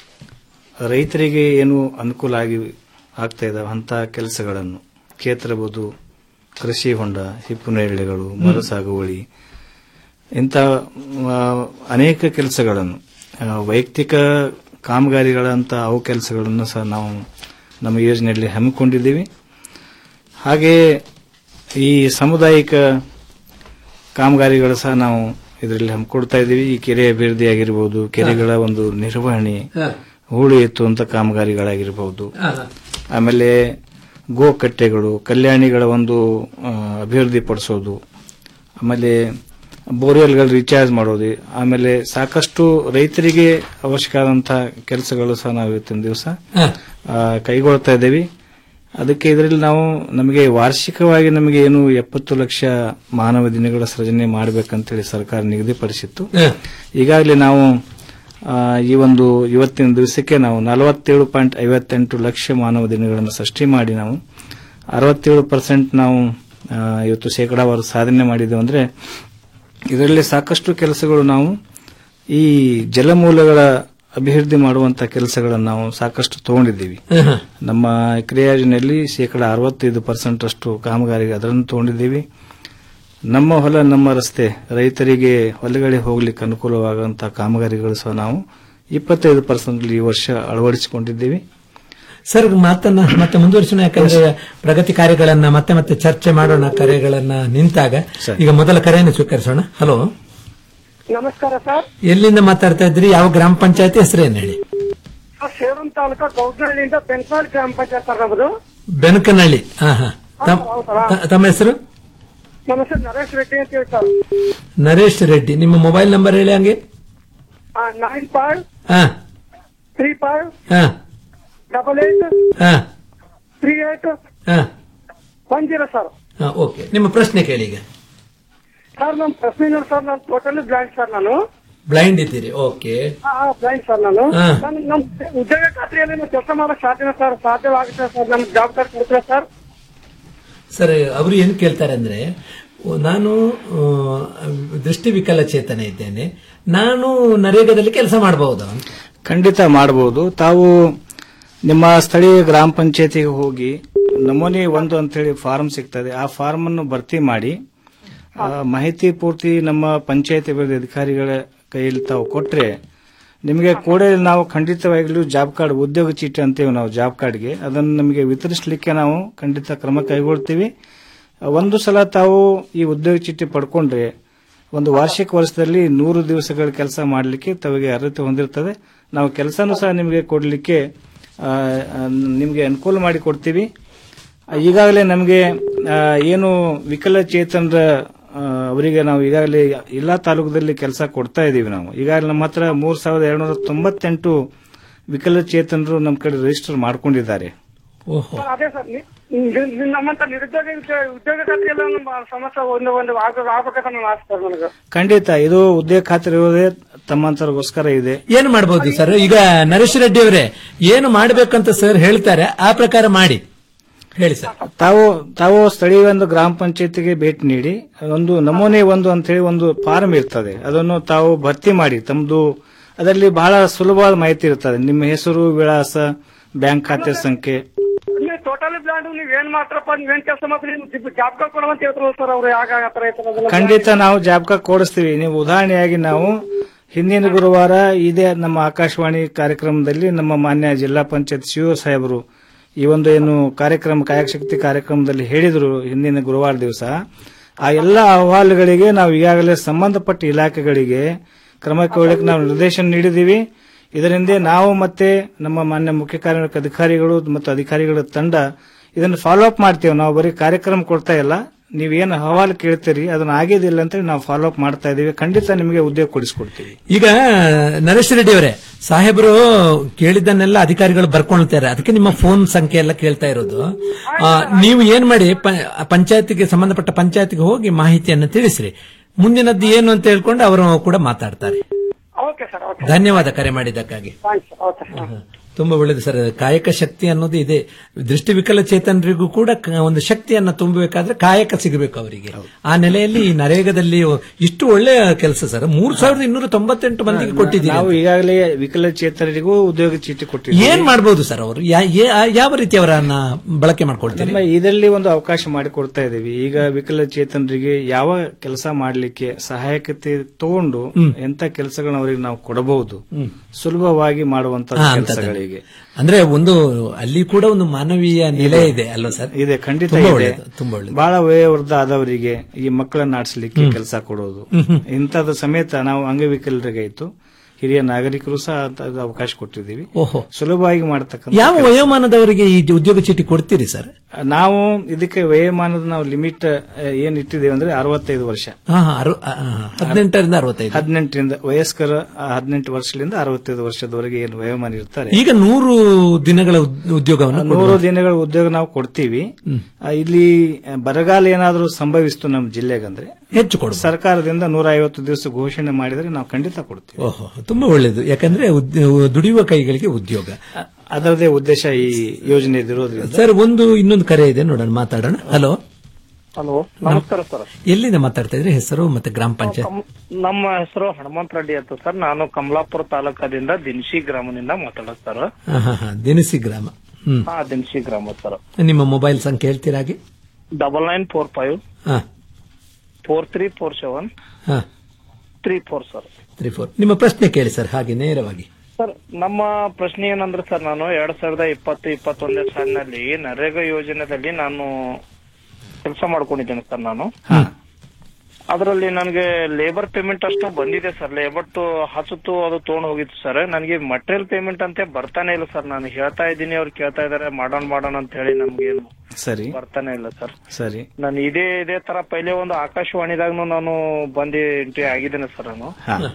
ರೈತರಿಗೆ ಏನು ಅನುಕೂಲ ಆಗಿ ಆಗ್ತಾ ಇದಾವೆ ಅಂಥ ಕೆಲಸಗಳನ್ನು ಕ್ಷೇತ್ರಬಹುದು ಕೃಷಿ ಹೊಂಡ ಹಿಪ್ಪು ನೇರಳೆಗಳು ಮರ ಸಾಗುವಳಿ ಇಂಥ ಆ, ಅನೇಕ ಕೆಲಸಗಳನ್ನು ಆ, ವೈಯಕ್ತಿಕ ಕಾಮಗಾರಿಗಳಂತ ಅವು ಕೆಲಸಗಳನ್ನು ಸಹ ನಾವು ನಮ್ಮ ಯೋಜನೆಯಲ್ಲಿ ಹಮ್ಮಿಕೊಂಡಿದ್ದೀವಿ ಹಾಗೆ ಈ ಸಾಮುದಾಯಿಕ ಕಾಮಗಾರಿಗಳು ಸಹ ನಾವು ಇದರಲ್ಲಿ ಹಮ್ಮಿಕೊಡ್ತಾ ಇದ್ದೀವಿ ಈ ಕೆರೆ ಅಭಿವೃದ್ಧಿ ಆಗಿರ್ಬೋದು ಕೆರೆಗಳ ಒಂದು ನಿರ್ವಹಣೆ ಹೂಳು ಎತ್ತುವಂತ ಕಾಮಗಾರಿಗಳಾಗಿರ್ಬೋದು ಆಮೇಲೆ ಗೋಕಟ್ಟೆಗಳು ಕಲ್ಯಾಣಿಗಳ ಒಂದು ಆ, ಅಭಿವೃದ್ಧಿ ಪಡಿಸೋದು ಆಮೇಲೆ ಬೋರ್ವೆಲ್ಗಳು ರೀಚಾರ್ಜ್ ಮಾಡೋದು ಆಮೇಲೆ ಸಾಕಷ್ಟು ರೈತರಿಗೆ ಅವಶ್ಯಕ ಆದಂತಹ ಕೆಲಸಗಳು ಸಹ ನಾವು ಇವತ್ತಿನ ದಿವಸ ಆ, ಕೈಗೊಳ್ತಾ ಇದ್ದೇವೆ ಅದಕ್ಕೆ ಇದರಲ್ಲಿ ನಾವು ನಮಗೆ ವಾರ್ಷಿಕವಾಗಿ ನಮಗೆ ಏನು ಎಪ್ಪತ್ತು ಲಕ್ಷ ಮಾನವ ದಿನಗಳ ಸೃಜನೆ ಮಾಡಬೇಕಂತೇಳಿ ಸರ್ಕಾರ ನಿಗದಿಪಡಿಸಿತ್ತು ಈಗಾಗಲೇ ನಾವು ಆ, ಈ ಒಂದು ಇವತ್ತಿನ ದಿವಸಕ್ಕೆ ನಾವು ನಲವತ್ತೇಳು ಪಾಯಿಂಟ್ ಐವತ್ತೆಂಟು ಲಕ್ಷ ಮಾನವ ದಿನಗಳನ್ನು ಸೃಷ್ಟಿ ಮಾಡಿ ನಾವು ಅರವತ್ತೇಳು ಪರ್ಸೆಂಟ್ ನಾವು ಆ, ಇವತ್ತು ಶೇಕಡಾವಾರು ಸಾಧನೆ ಮಾಡಿದ್ದೇವೆ ಅಂದ್ರೆ ಇದರಲ್ಲಿ ಸಾಕಷ್ಟು ಕೆಲಸಗಳು ನಾವು ಈ ಜಲಮೂಲಗಳ ಅಭಿವೃದ್ಧಿ ಮಾಡುವಂತ ಕೆಲಸಗಳನ್ನು ನಾವು ಸಾಕಷ್ಟು ತಗೊಂಡಿದ್ದೀವಿ ನಮ್ಮ ಕ್ರಿಯಾ ಯೋಜನೆಯಲ್ಲಿ ಶೇಕಡ ಅರವತ್ತೈದು ಪರ್ಸೆಂಟ್ ಅಷ್ಟು ಕಾಮಗಾರಿಗೆ ಅದನ್ನು ತಗೊಂಡಿದ್ದೀವಿ ನಮ್ಮ ಹೊಲ ನಮ್ಮ ರಸ್ತೆ ರೈತರಿಗೆ ಹೊಲಗಳಿಗೆ ಹೋಗ್ಲಿಕ್ಕೆ ಅನುಕೂಲವಾಗುವಂತಹ ಕಾಮಗಾರಿಗಳು ಸಹ ನಾವು ಇಪ್ಪತ್ತೈದು ಪರ್ಸೆಂಟ್ ಈ ವರ್ಷ ಅಳವಡಿಸಿಕೊಂಡಿದ್ದೀವಿ ಸರ್ ಮಾತನ್ನ ಮತ್ತೆ ಮುಂದುವರಿಸೋಣ ಯಾಕಂದ್ರೆ ಪ್ರಗತಿ ಕಾರ್ಯಗಳನ್ನ ಮತ್ತೆ ಮತ್ತೆ ಚರ್ಚೆ ಮಾಡೋಣ ಕರೆಗಳನ್ನ ನಿಂತಾಗ ಈಗ ಮೊದಲ ಕರೆಯನ್ನು ಸ್ವೀಕರಿಸೋಣ ಹಲೋ ನಮಸ್ಕಾರ ಸರ್ ಎಲ್ಲಿಂದ ಮಾತಾಡ್ತಾ ಇದ್ರಿ ಯಾವ ಗ್ರಾಮ ಪಂಚಾಯತಿ ಹೆಸರೇನು ಹೇಳಿ ಸರ್ ಸೇರಂ ತಾಲೂಕಾ ಗೌಡ್ನಹಳ್ಳಿಯಿಂದ ಬೆನ್ಸಾಲ್ ಗ್ರಾಮ ಪಂಚಾಯತ್ ಸರ್ ನಮ್ಮದು ಬೆನಕನಹಳ್ಳಿ ಹಾ ಹಾ ತಮ್- ಹೌದಾ? ತ- ತಮ್ಮ ಹೆಸರು ನಮ್ಮ ಹೆಸರು ನರೇಶ್ ರೆಡ್ಡಿ ಅಂತ ಹೇಳಿ ಸರ್ ನರೇಶ್ ರೆಡ್ಡಿ ನಿಮ್ಮ ಮೊಬೈಲ್ ನಂಬರ್ ಹೇಳಿ ಹಂಗೆ ನೈನ್ ಫೈವ್ ಹಾ ತ್ರೀ ಫೈವ್ ಹಾ ಡಬಲ್ ಏಟ್ ಹಾ ತ್ರೀ ಏಟ್ ಹಾ ಒನ್ ಜೀರೋ ಸರ್ ಹಾ ಓಕೆ ನಿಮ್ಮ ಪ್ರಶ್ನೆ ಕೇಳಿ ಈಗ ಸರ್ ನಮ್ಮ ಪ್ರಶ್ನೆ ಏನು ಸರ್ ನಾನು ಟೋಟಲಿ ಬ್ಲೈಂಡ್ ಸರ್ ನಾನು ಬ್ಲೈಂಡ್ ಇದ್ದೀರಿ ಓಕೆ ಬ್ಲೈಂಡ್ ಸರ್ ನಾನು ಹಾ. ನಾನು ನಮ್ಮ ಉದ್ಯೋಗ ಖಾತ್ರಿಯಲ್ಲಿ ನಾವು ಕೆಲಸ ಮಾಡಕ್ ಸಾಧ್ಯನಾ ಸರ್ ಸಾಧ್ಯವಾಗುತ್ತೆ ಸರ್ ನಮ್ ಜಾಬ್ ಕಾರ್ಡ್ ಕೊಡ್ತೀರಾ ಸರ್ ಸರ್ ಅವರು ಏನು ಕೇಳ್ತಾರೆ ಅಂದ್ರೆ ಓ, ನಾನು ಆ, ದೃಷ್ಟಿ ವಿಕಲಚೇತನ ಇದ್ದೇನೆ ನಾನು ನರೇಗಾದಲ್ಲಿ ಕೆಲಸ ಮಾಡಬಹುದಾ ಖಂಡಿತ ಮಾಡಬಹುದು ತಾವು ನಿಮ್ಮ ಸ್ಥಳೀಯ ಗ್ರಾಮ ಪಂಚಾಯತಿಗೆ ಹೋಗಿ ನಮೂನೆ ಒಂದು ಅಂತೇಳಿ ಫಾರ್ಮ್ ಸಿಗ್ತದೆ ಆ ಫಾರ್ಮ್ ಅನ್ನು ಭರ್ತಿ ಮಾಡಿ ಆ, ಮಾಹಿತಿ ಪೂರ್ತಿ ನಮ್ಮ ಪಂಚಾಯತ್ ಅಭಿವೃದ್ಧಿ ಅಧಿಕಾರಿಗಳ ಕೈಯಲ್ಲಿ ತಾವು ಕೊಟ್ರೆ ನಿಮಗೆ ಕೂಡಲೇ ನಾವು ಖಂಡಿತವಾಗ್ಲೂ ಜಾಬ್ ಕಾರ್ಡ್ ಉದ್ಯೋಗ ಚೀಟಿ ಅಂತೇವೆ ನಾವು ಜಾಬ್ ಕಾರ್ಡ್ಗೆ ಅದನ್ನು ನಮಗೆ ವಿತರಿಸಲಿಕ್ಕೆ ನಾವು ಖಂಡಿತ ಕ್ರಮ ಕೈಗೊಳ್ತೀವಿ ಒಂದು ಸಲ ತಾವು ಈ ಉದ್ಯೋಗ ಚೀಟಿ ಪಡ್ಕೊಂಡ್ರೆ ಒಂದು ವಾರ್ಷಿಕ ವರ್ಷದಲ್ಲಿ ನೂರು ದಿವಸಗಳ ಕೆಲಸ ಮಾಡಲಿಕ್ಕೆ ತಮಗೆ ಅರ್ಹತೆ ಹೊಂದಿರ್ತದೆ ನಾವು ಕೆಲಸನೂ ಸಹ ನಿಮಗೆ ಕೊಡಲಿಕ್ಕೆ ನಿಮಗೆ ಅನುಕೂಲ ಮಾಡಿ ಕೊಡ್ತೀವಿ ಈಗಾಗಲೇ ನಮಗೆ ಆ, ಏನು ವಿಕಲಚೇತನರ ಆ, ಅವರಿಗೆ ನಾವು ಈಗಾಗಲೇ ಎಲ್ಲಾ ತಾಲೂಕದಲ್ಲಿ ಕೆಲಸ ಕೊಡ್ತಾ ಇದ್ದೀವಿ ನಾವು ಈಗಾಗಲೇ ನಮ್ಮ ಹತ್ರ ಮೂರ್ ಸಾವಿರದ ಎರಡ್ನೂರ ತೊಂಬತ್ತೆಂಟು ವಿಕಲಚೇತನರು ನಮ್ಮ ಕಡೆ ರಿಜಿಸ್ಟರ್ ಮಾಡ್ಕೊಂಡಿದ್ದಾರೆ ಓಹೋ ಸರ್ ಅದೇ ಸರ್ ನಿ- ನಿ- ನಿ- ನಮ್ಮಂತ ನಿರುದ್ಯೋಗ ಉದ್ಯೋಗ ಉದ್ಯೋಗ ಖಾತ್ರಿಯೆಲ್ಲ ನಮ್ಮ ಸಮಸ್ಯೆ ಒಂದು ಒಂದು ಆಗ- ಆಗ್ಬೇಕಂತ ನಾನು ಆಸೆ ಸರ್ ನನಗೆ ಖಂಡಿತ ಇದು ಉದ್ಯೋಗ ಖಾತ್ರಿ ಇರೋದೇ ತಮ್ಮಂತರಿಗೋಸ್ಕರ ಇದೆ ಏನು ಮಾಡಬಹುದು ಸರ್ ಈಗ ನರೇಶ್ ರೆಡ್ಡಿ ಅವರೇ ಏನು ಮಾಡಬೇಕಂತ ಸರ್ ಹೇಳ್ತಾರೆ ಆ ಪ್ರಕಾರ ಮಾಡಿ ಹೇಳಿ ಸರ್ ತಾವು ತಾವು ಸ್ಥಳೀಯ ಒಂದು ಗ್ರಾಮ ಪಂಚಾಯತಿಗೆ ಭೇಟಿ ನೀಡಿ ಒಂದು ನಮೂನೆ ಒಂದು ಅಂತ ಹೇಳಿ ಒಂದು ಫಾರ್ಮ್ ಇರ್ತದೆ ಅದನ್ನು ತಾವು ಭರ್ತಿ ಮಾಡಿ ತಮ್ಮದು ಅದರಲ್ಲಿ ಬಹಳ ಸುಲಭವಾದ ಮಾಹಿತಿ ಇರ್ತದೆ ನಿಮ್ಮ ಹೆಸರು ವಿಳಾಸ ಬ್ಯಾಂಕ್ ಖಾತೆ ಸಂಖ್ಯೆ ನೀವು ಟೋಟಲಿ ಬ್ಲಾಂಡ್ ನೀವ್ ಏನ್ ಮಾಡ್ತಾರಪ್ಪ ನೀವೇನ್ ಕೆಲಸ ಮಾಡ್ತೀರಿ ನೀವು ಜಾಬ್ ಕಾರ್ಡ್ ಕೊಡುವಂತ ಹೇಳ್ತಾರಲ್ಲ ಸರ್ ಅವ್ರು ಯಾಕ ಆತರ ಹೇಳ್ತಾರಲ್ಲ ಖಂಡಿತ ನಾವು ಜಾಬ್ ಕೊಡಿಸ್ತೀವಿ ನೀವು ಉದಾಹರಣೆಯಾಗಿ ನಾವು ಹಿಂದಿನ ಗುರುವಾರ ಇದೇ ನಮ್ಮ ಆಕಾಶವಾಣಿ ಕಾರ್ಯಕ್ರಮದಲ್ಲಿ ನಮ್ಮ ಮಾನ್ಯ ಜಿಲ್ಲಾ ಪಂಚಾಯತ್ ಸಿಒ ಸಾಹೇಬರು ಈ ಒಂದು ಏನು ಕಾರ್ಯಕ್ರಮ ಕಾಯಕಶಕ್ತಿ ಕಾರ್ಯಕ್ರಮದಲ್ಲಿ ಹೇಳಿದ್ರು ಹಿಂದಿನ ಗುರುವಾರ ದಿವಸ ಆ ಎಲ್ಲ ಅಹವಾಲುಗಳಿಗೆ ನಾವು ಈಗಾಗಲೇ ಸಂಬಂಧಪಟ್ಟ ಇಲಾಖೆಗಳಿಗೆ ಕ್ರಮ ಕೈಗೊಳ್ಳಕ್ಕೆ ನಾವು ನಿರ್ದೇಶನ ನೀಡಿದ್ದೀವಿ ಇದರಿಂದ ನಾವು ಮತ್ತೆ ನಮ್ಮ ಮಾನ್ಯ ಮುಖ್ಯ ಕಾರ್ಯನಿರ್ವಾಹಕ ಅಧಿಕಾರಿಗಳು ಮತ್ತು ಅಧಿಕಾರಿಗಳ ತಂಡ ಇದನ್ನು ಫಾಲೋ ಅಪ್ ಮಾಡ್ತೇವೆ ನಾವು ಬರೀ ಕಾರ್ಯಕ್ರಮ ಕೊಡ್ತಾ ಇಲ್ಲ ನೀವೇನು ಅಹವಾಲು ಕೇಳ್ತೀರಿ ಅದನ್ನ ಆಗಿದಿಲ್ಲ ಅಂತ ನಾವು ಫಾಲೋ ಅಪ್ ಮಾಡ್ತಾ ಇದೀವಿ ಖಂಡಿತ ನಿಮಗೆ ಉದ್ಯೋಗ ಕೊಡಿಸ್ಕೊಡ್ತೀವಿ ಈಗ ನರೇಶ್ ರೆಡ್ಡಿ ಅವರೇ ಸಾಹೇಬರು ಕೇಳಿದ್ದನ್ನೆಲ್ಲ ಅಧಿಕಾರಿಗಳು ಬರ್ಕೊಳ್ತಾರೆ ಅದಕ್ಕೆ ನಿಮ್ಮ ಫೋನ್ ಸಂಖ್ಯೆ ಎಲ್ಲ ಕೇಳ್ತಾ ಇರೋದು ಆ, ನೀವು ಏನ್ ಮಾಡಿ ಪ- ಪಂಚಾಯತಿಗೆ ಸಂಬಂಧಪಟ್ಟ ಪಂಚಾಯತಿಗೆ ಹೋಗಿ ಮಾಹಿತಿಯನ್ನು ತಿಳಿಸ್ರಿ ಮುಂದಿನದ್ದು ಏನು ಅಂತ ಹೇಳ್ಕೊಂಡು ಅವರು ಕೂಡ ಮಾತಾಡ್ತಾರೆ ಓಕೆ ಸರ್ ಓಕೆ ಧನ್ಯವಾದ ಕರೆ ಮಾಡಿದ್ದಕ್ಕಾಗಿ ಥ್ಯಾಂಕ್ಸ್ ಓಕೆ ತುಂಬಾ ಒಳ್ಳೆಯದು ಸರ್ ಕಾಯಕ ಶಕ್ತಿ ಅನ್ನೋದು ಇದೆ ದೃಷ್ಟಿ ವಿಕಲಚೇತನರಿಗೂ ಕೂಡ ಕ- ಒಂದು ಶಕ್ತಿಯನ್ನ ತುಂಬಬೇಕಾದ್ರೆ ಕಾಯಕ ಸಿಗಬೇಕು ಅವರಿಗೆ ಆ ನೆಲೆಯಲ್ಲಿ ಈ ನರೇಗಾದಲ್ಲಿ ಇಷ್ಟು ಒಳ್ಳೆಯ ಕೆಲಸ ಸರ್ ಮೂರ್ ಸಾವಿರದ ಇನ್ನೂರ ತೊಂಬತ್ತೆಂಟು ಮಂದಿಗೆ ಕೊಟ್ಟಿದ್ದೀರಿ ನಾವು ಈಗಾಗಲೇ ವಿಕಲಚೇತನರಿಗೂ ಉದ್ಯೋಗ ಚೀಟಿ ಕೊಟ್ಟಿದ್ದೀವಿ ಏನ್ ಮಾಡಬಹುದು ಸರ್ ಅವರು ಯಾ- ಯಾ- ಯಾವ ರೀತಿ ಅವರನ್ನ ಬಳಕೆ ಮಾಡ್ಕೊಳ್ತಾರೆ ನಮ್ಮ ಇದರಲ್ಲಿ ಒಂದು ಅವಕಾಶ ಮಾಡಿಕೊಡ್ತಾ ಇದ್ದೀವಿ ಈಗ ವಿಕಲಚೇತನರಿಗೆ ಯಾವ ಕೆಲಸ ಮಾಡಲಿಕ್ಕೆ ಸಹಾಯಕತೆ ತಗೊಂಡು ಎಂತ ಕೆಲಸಗಳನ್ನ ಅವರಿಗೆ ನಾವು ಕೊಡಬಹುದು ಸುಲಭವಾಗಿ ಮಾಡುವಂತ ಹಾ, ಅಂಥದ್ದು. ಕೆಲಸಗಳಿಗೆ ಅಂದ್ರೆ ಒಂದು ಅಲ್ಲಿ ಕೂಡ ಒಂದು ಮಾನವೀಯ ನೆಲೆ ಇದೆ ಅಲ್ವಾ ಸರ್ ಇದೆ ಖಂಡಿತ ತುಂಬಾ ಇದೆ ಒಳ್ಳೆಯದು, ತುಂಬಾ ಒಳ್ಳೆಯದು. ಬಹಳ ವಯೋವೃದ್ಧ ಆದವರಿಗೆ ಈ ಮಕ್ಕಳನ್ನ ಆಡಿಸ್ಲಿಕ್ಕೆ ಕೆಲಸ ಕೊಡೋದು ಹ್ಮ್, ಹ್ಮ್. ಇಂಥದ್ದು ಸಮೇತ ನಾವು ಅಂಗವಿಕಲರಿಗೆ ಆಯ್ತು ಹಿರಿಯ ನಾಗರಿಕರು ಸಹ ಅಂಥದ್ದು ಅವಕಾಶ ಕೊಟ್ಟಿದ್ದೀವಿ ಓಹೋ ಸುಲಭವಾಗಿ ಮಾಡತಕ್ಕಂಥ ಯಾವ ವಯೋಮಾನದವರಿಗೆ ಈ ಉದ್ಯೋಗ ಚೀಟಿ ಕೊಡ್ತೀರಿ ಸರ್ ನಾವು ಇದಕ್ಕೆ ವಯೋಮಾನದ ನಾವು ಲಿಮಿಟ್ ಏನ್ ಇಟ್ಟಿದ್ದೇವೆ ಅಂದ್ರೆ ಅರವತ್ತೈದು ವರ್ಷ ಹಾ ಹಾ, ಅರು- ಆ, ಆ, ಹದಿನೆಂಟರಿಂದ ಅರವತ್ತೈದು ಹದಿನೆಂಟರಿಂದ ವಯಸ್ಕರ ಆ, ಹದಿನೆಂಟು ವರ್ಷದಿಂದ ಅರವತ್ತೈದು ವರ್ಷದವರೆಗೆ ಏನು ವಯೋಮಾನ ಇರ್ತಾರೆ ಈಗ ನೂರು ದಿನಗಳ ಉದ್- ಉದ್ಯೋಗವನ್ನು ನೂರು ಕೊಡ್ಬೋದು. ದಿನಗಳ ಉದ್ಯೋಗ ನಾವು ಕೊಡ್ತೀವಿ ಆ, ಇಲ್ಲಿ ಬರಗಾಲ ಏನಾದರೂ ಸಂಭವಿಸ್ತು ನಮ್ಮ ಜಿಲ್ಲೆಗಂದ್ರೆ ಹೆಚ್ಚು ಕೊಡ್ಬೋದು. ಸರ್ಕಾರದಿಂದ ನೂರ ಐವತ್ತು ದಿವಸ ಘೋಷಣೆ ಮಾಡಿದರೆ ನಾವು ಖಂಡಿತ ಕೊಡ್ತೀವಿ ಓಹೋ ತುಂಬಾ ಒಳ್ಳೆಯದು ಯಾಕಂದ್ರೆ ಉದ್ಯ- ದುಡಿಯುವ ಕೈಗಳಿಗೆ ಉದ್ಯೋಗ ಅದರದೇ ಉದ್ದೇಶ ಈ ಯೋಜನೆ ಇರೋದ್ರಿಂದ ಸರ್ ಒಂದು ಇನ್ನೊಂದು ಕರೆ ಇದೆ ನೋಡೋಣ ಮಾತಾಡೋಣ ಹಲೋ ಹಲೋ ನಮಸ್ಕಾರ ಸರ್ ಎಲ್ಲಿಂದ ಮಾತಾಡ್ತಾ ಇದ್ರಿ ಹೆಸರು ಮತ್ತೆ ಗ್ರಾಮ ಪಂಚಾಯತ್ ನಮ್ಮ ಹೆಸರು ಹನುಮಂತ ರೆಡ್ಡಿ ಅಂತ ಸರ್ ನಾನು ಕಮಲಾಪುರ ತಾಲೂಕದಿಂದ ದಿನಶಿ ಗ್ರಾಮದಿಂದ ಮಾತಾಡೋದು ಸರ್ ಹಾ ಹಾ ಹಾ ದಿನಸಿ ಗ್ರಾಮ ಹ್ಮ್ ಹಾ ದಿನಶಿ ಗ್ರಾಮ ಸರ್ ನಿಮ್ಮ ಮೊಬೈಲ್ ಸಂಖ್ಯೆ ಹೇಳ್ತೀರಾ ಹಾಗೆ ಡಬಲ್ ನೈನ್ ಫೋರ್ ಫೈವ್ ಹಾ ಫೋರ್ ತ್ರೀ ಫೋರ್ ಸೆವೆನ್ ಹಾ three four sir three four ನಿಮ್ಮ ಪ್ರಶ್ನೆ ಕೇಳಿ ಸರ್ ಹಾಗೆ ನೇರವಾಗಿ ಸರ್ ನಮ್ಮ ಪ್ರಶ್ನೆ ಏನಂದ್ರೆ ಸರ್ ನಾನು ಎರಡ್ ಸಾವಿರದ ಇಪ್ಪತ್ತು ಇಪ್ಪತ್ತೊಂದನೇ ಸಾಲಿನಲ್ಲಿ ನರೇಗಾ ಯೋಜನೆಯಲ್ಲಿ ನಾನು ಕೆಲಸ ಮಾಡ್ಕೊಂಡಿದ್ದೇನೆ ಸರ್ ನಾನು ಅದರಲ್ಲಿ ನನಗೆ ಲೇಬರ್ ಪೇಮೆಂಟ್ ಅಷ್ಟು ಬಂದಿದೆ ಸರ್ ಲೇಬರ್ ಹಸುತ್ತು ಅದು ತಗೊಂಡ್ ಹೋಗಿತ್ತು ಸರ್ ನನಗೆ ಮಟೀರಿಯಲ್ ಪೇಮೆಂಟ್ ಅಂತ ಬರ್ತಾನೆ ಇಲ್ಲ ಸರ್ ನಾನು ಹೇಳ್ತಾ ಇದ್ದೀನಿ ಅವ್ರು ಕೇಳ್ತಾ ಇದಾರೆ ಮಾಡೋಣ ಮಾಡೋಣ ಅಂತ ಹೇಳಿ ನಮ್ಗೆ ಏನು ಸರಿ ಬರ್ತಾನೆ ಇಲ್ಲ ಸರ್ ಸರಿ ನಾನು ಇದೇ ಇದೇ ತರ ಪೈಲೆ ಒಂದು ಆಕಾಶವಾಣಿದಾಗ್ನು ನಾನು ಬಂದು ಎಂಟ್ರಿ ಆಗಿದ್ದೇನೆ ಸರ್ ನಾನು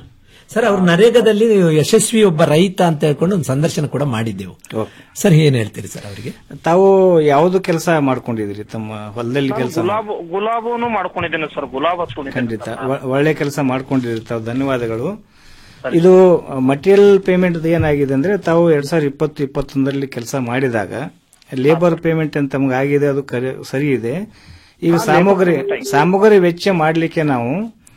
ಸರ್ ಅವ್ರ ನರೇಗಾದಲ್ಲಿ ಯಶಸ್ವಿ ಒಬ್ಬ ರೈತ ಅಂತ ಹೇಳ್ಕೊಂಡು ಒಂದು ಸಂದರ್ಶನ ಕೂಡ ಮಾಡಿದ್ದೆವು ಸರ್ ಏನ್ ಹೇಳ್ತೀರಿ ಸರ್ ಅವರಿಗೆ ತಾವು ಯಾವ್ದು ಕೆಲಸ ಮಾಡ್ಕೊಂಡಿದ್ರಿ ತಮ್ಮ ಹೊಲದಲ್ಲಿ ಕೆಲಸ ಗುಲಾಬ್ ಗುಲಾಬನು ಮಾಡ್ಕೊಂಡಿದ್ದೇನೆ ಸರ್ ಗುಲಾಬ್ ಹಚ್ಕೊಂಡಿದ್ದೇನೆ ಖಂಡಿತ ಒ- ಒಳ್ಳೆ ಕೆಲಸ ಮಾಡ್ಕೊಂಡಿರಿ ತಾವು ಧನ್ಯವಾದಗಳು ಇದು ಮಟೀರಿಯಲ್ ಪೇಮೆಂಟ್ ಏನಾಗಿದೆ ಅಂದ್ರೆ ತಾವು ಎರಡ್ ಸಾವಿರದ ಇಪ್ಪತ್ತು ಇಪ್ಪತ್ತೊಂದರಲ್ಲಿ ಕೆಲಸ ಮಾಡಿದಾಗ ಲೇಬರ್ ಪೇಮೆಂಟ್ ಅಂತ ತಮ್ಗೆ ಆಗಿದೆ ಅದು ಕರೆ- ಸರಿ ಇದೆ ಈಗ ಹಾ, labor ಸಾಮಗ್ರಿ payment ಆಗಿದೆ. ಸಾಮಗ್ರಿ ವೆಚ್ಚ ಮಾಡ್ಲಿಕ್ಕೆ ನಾವು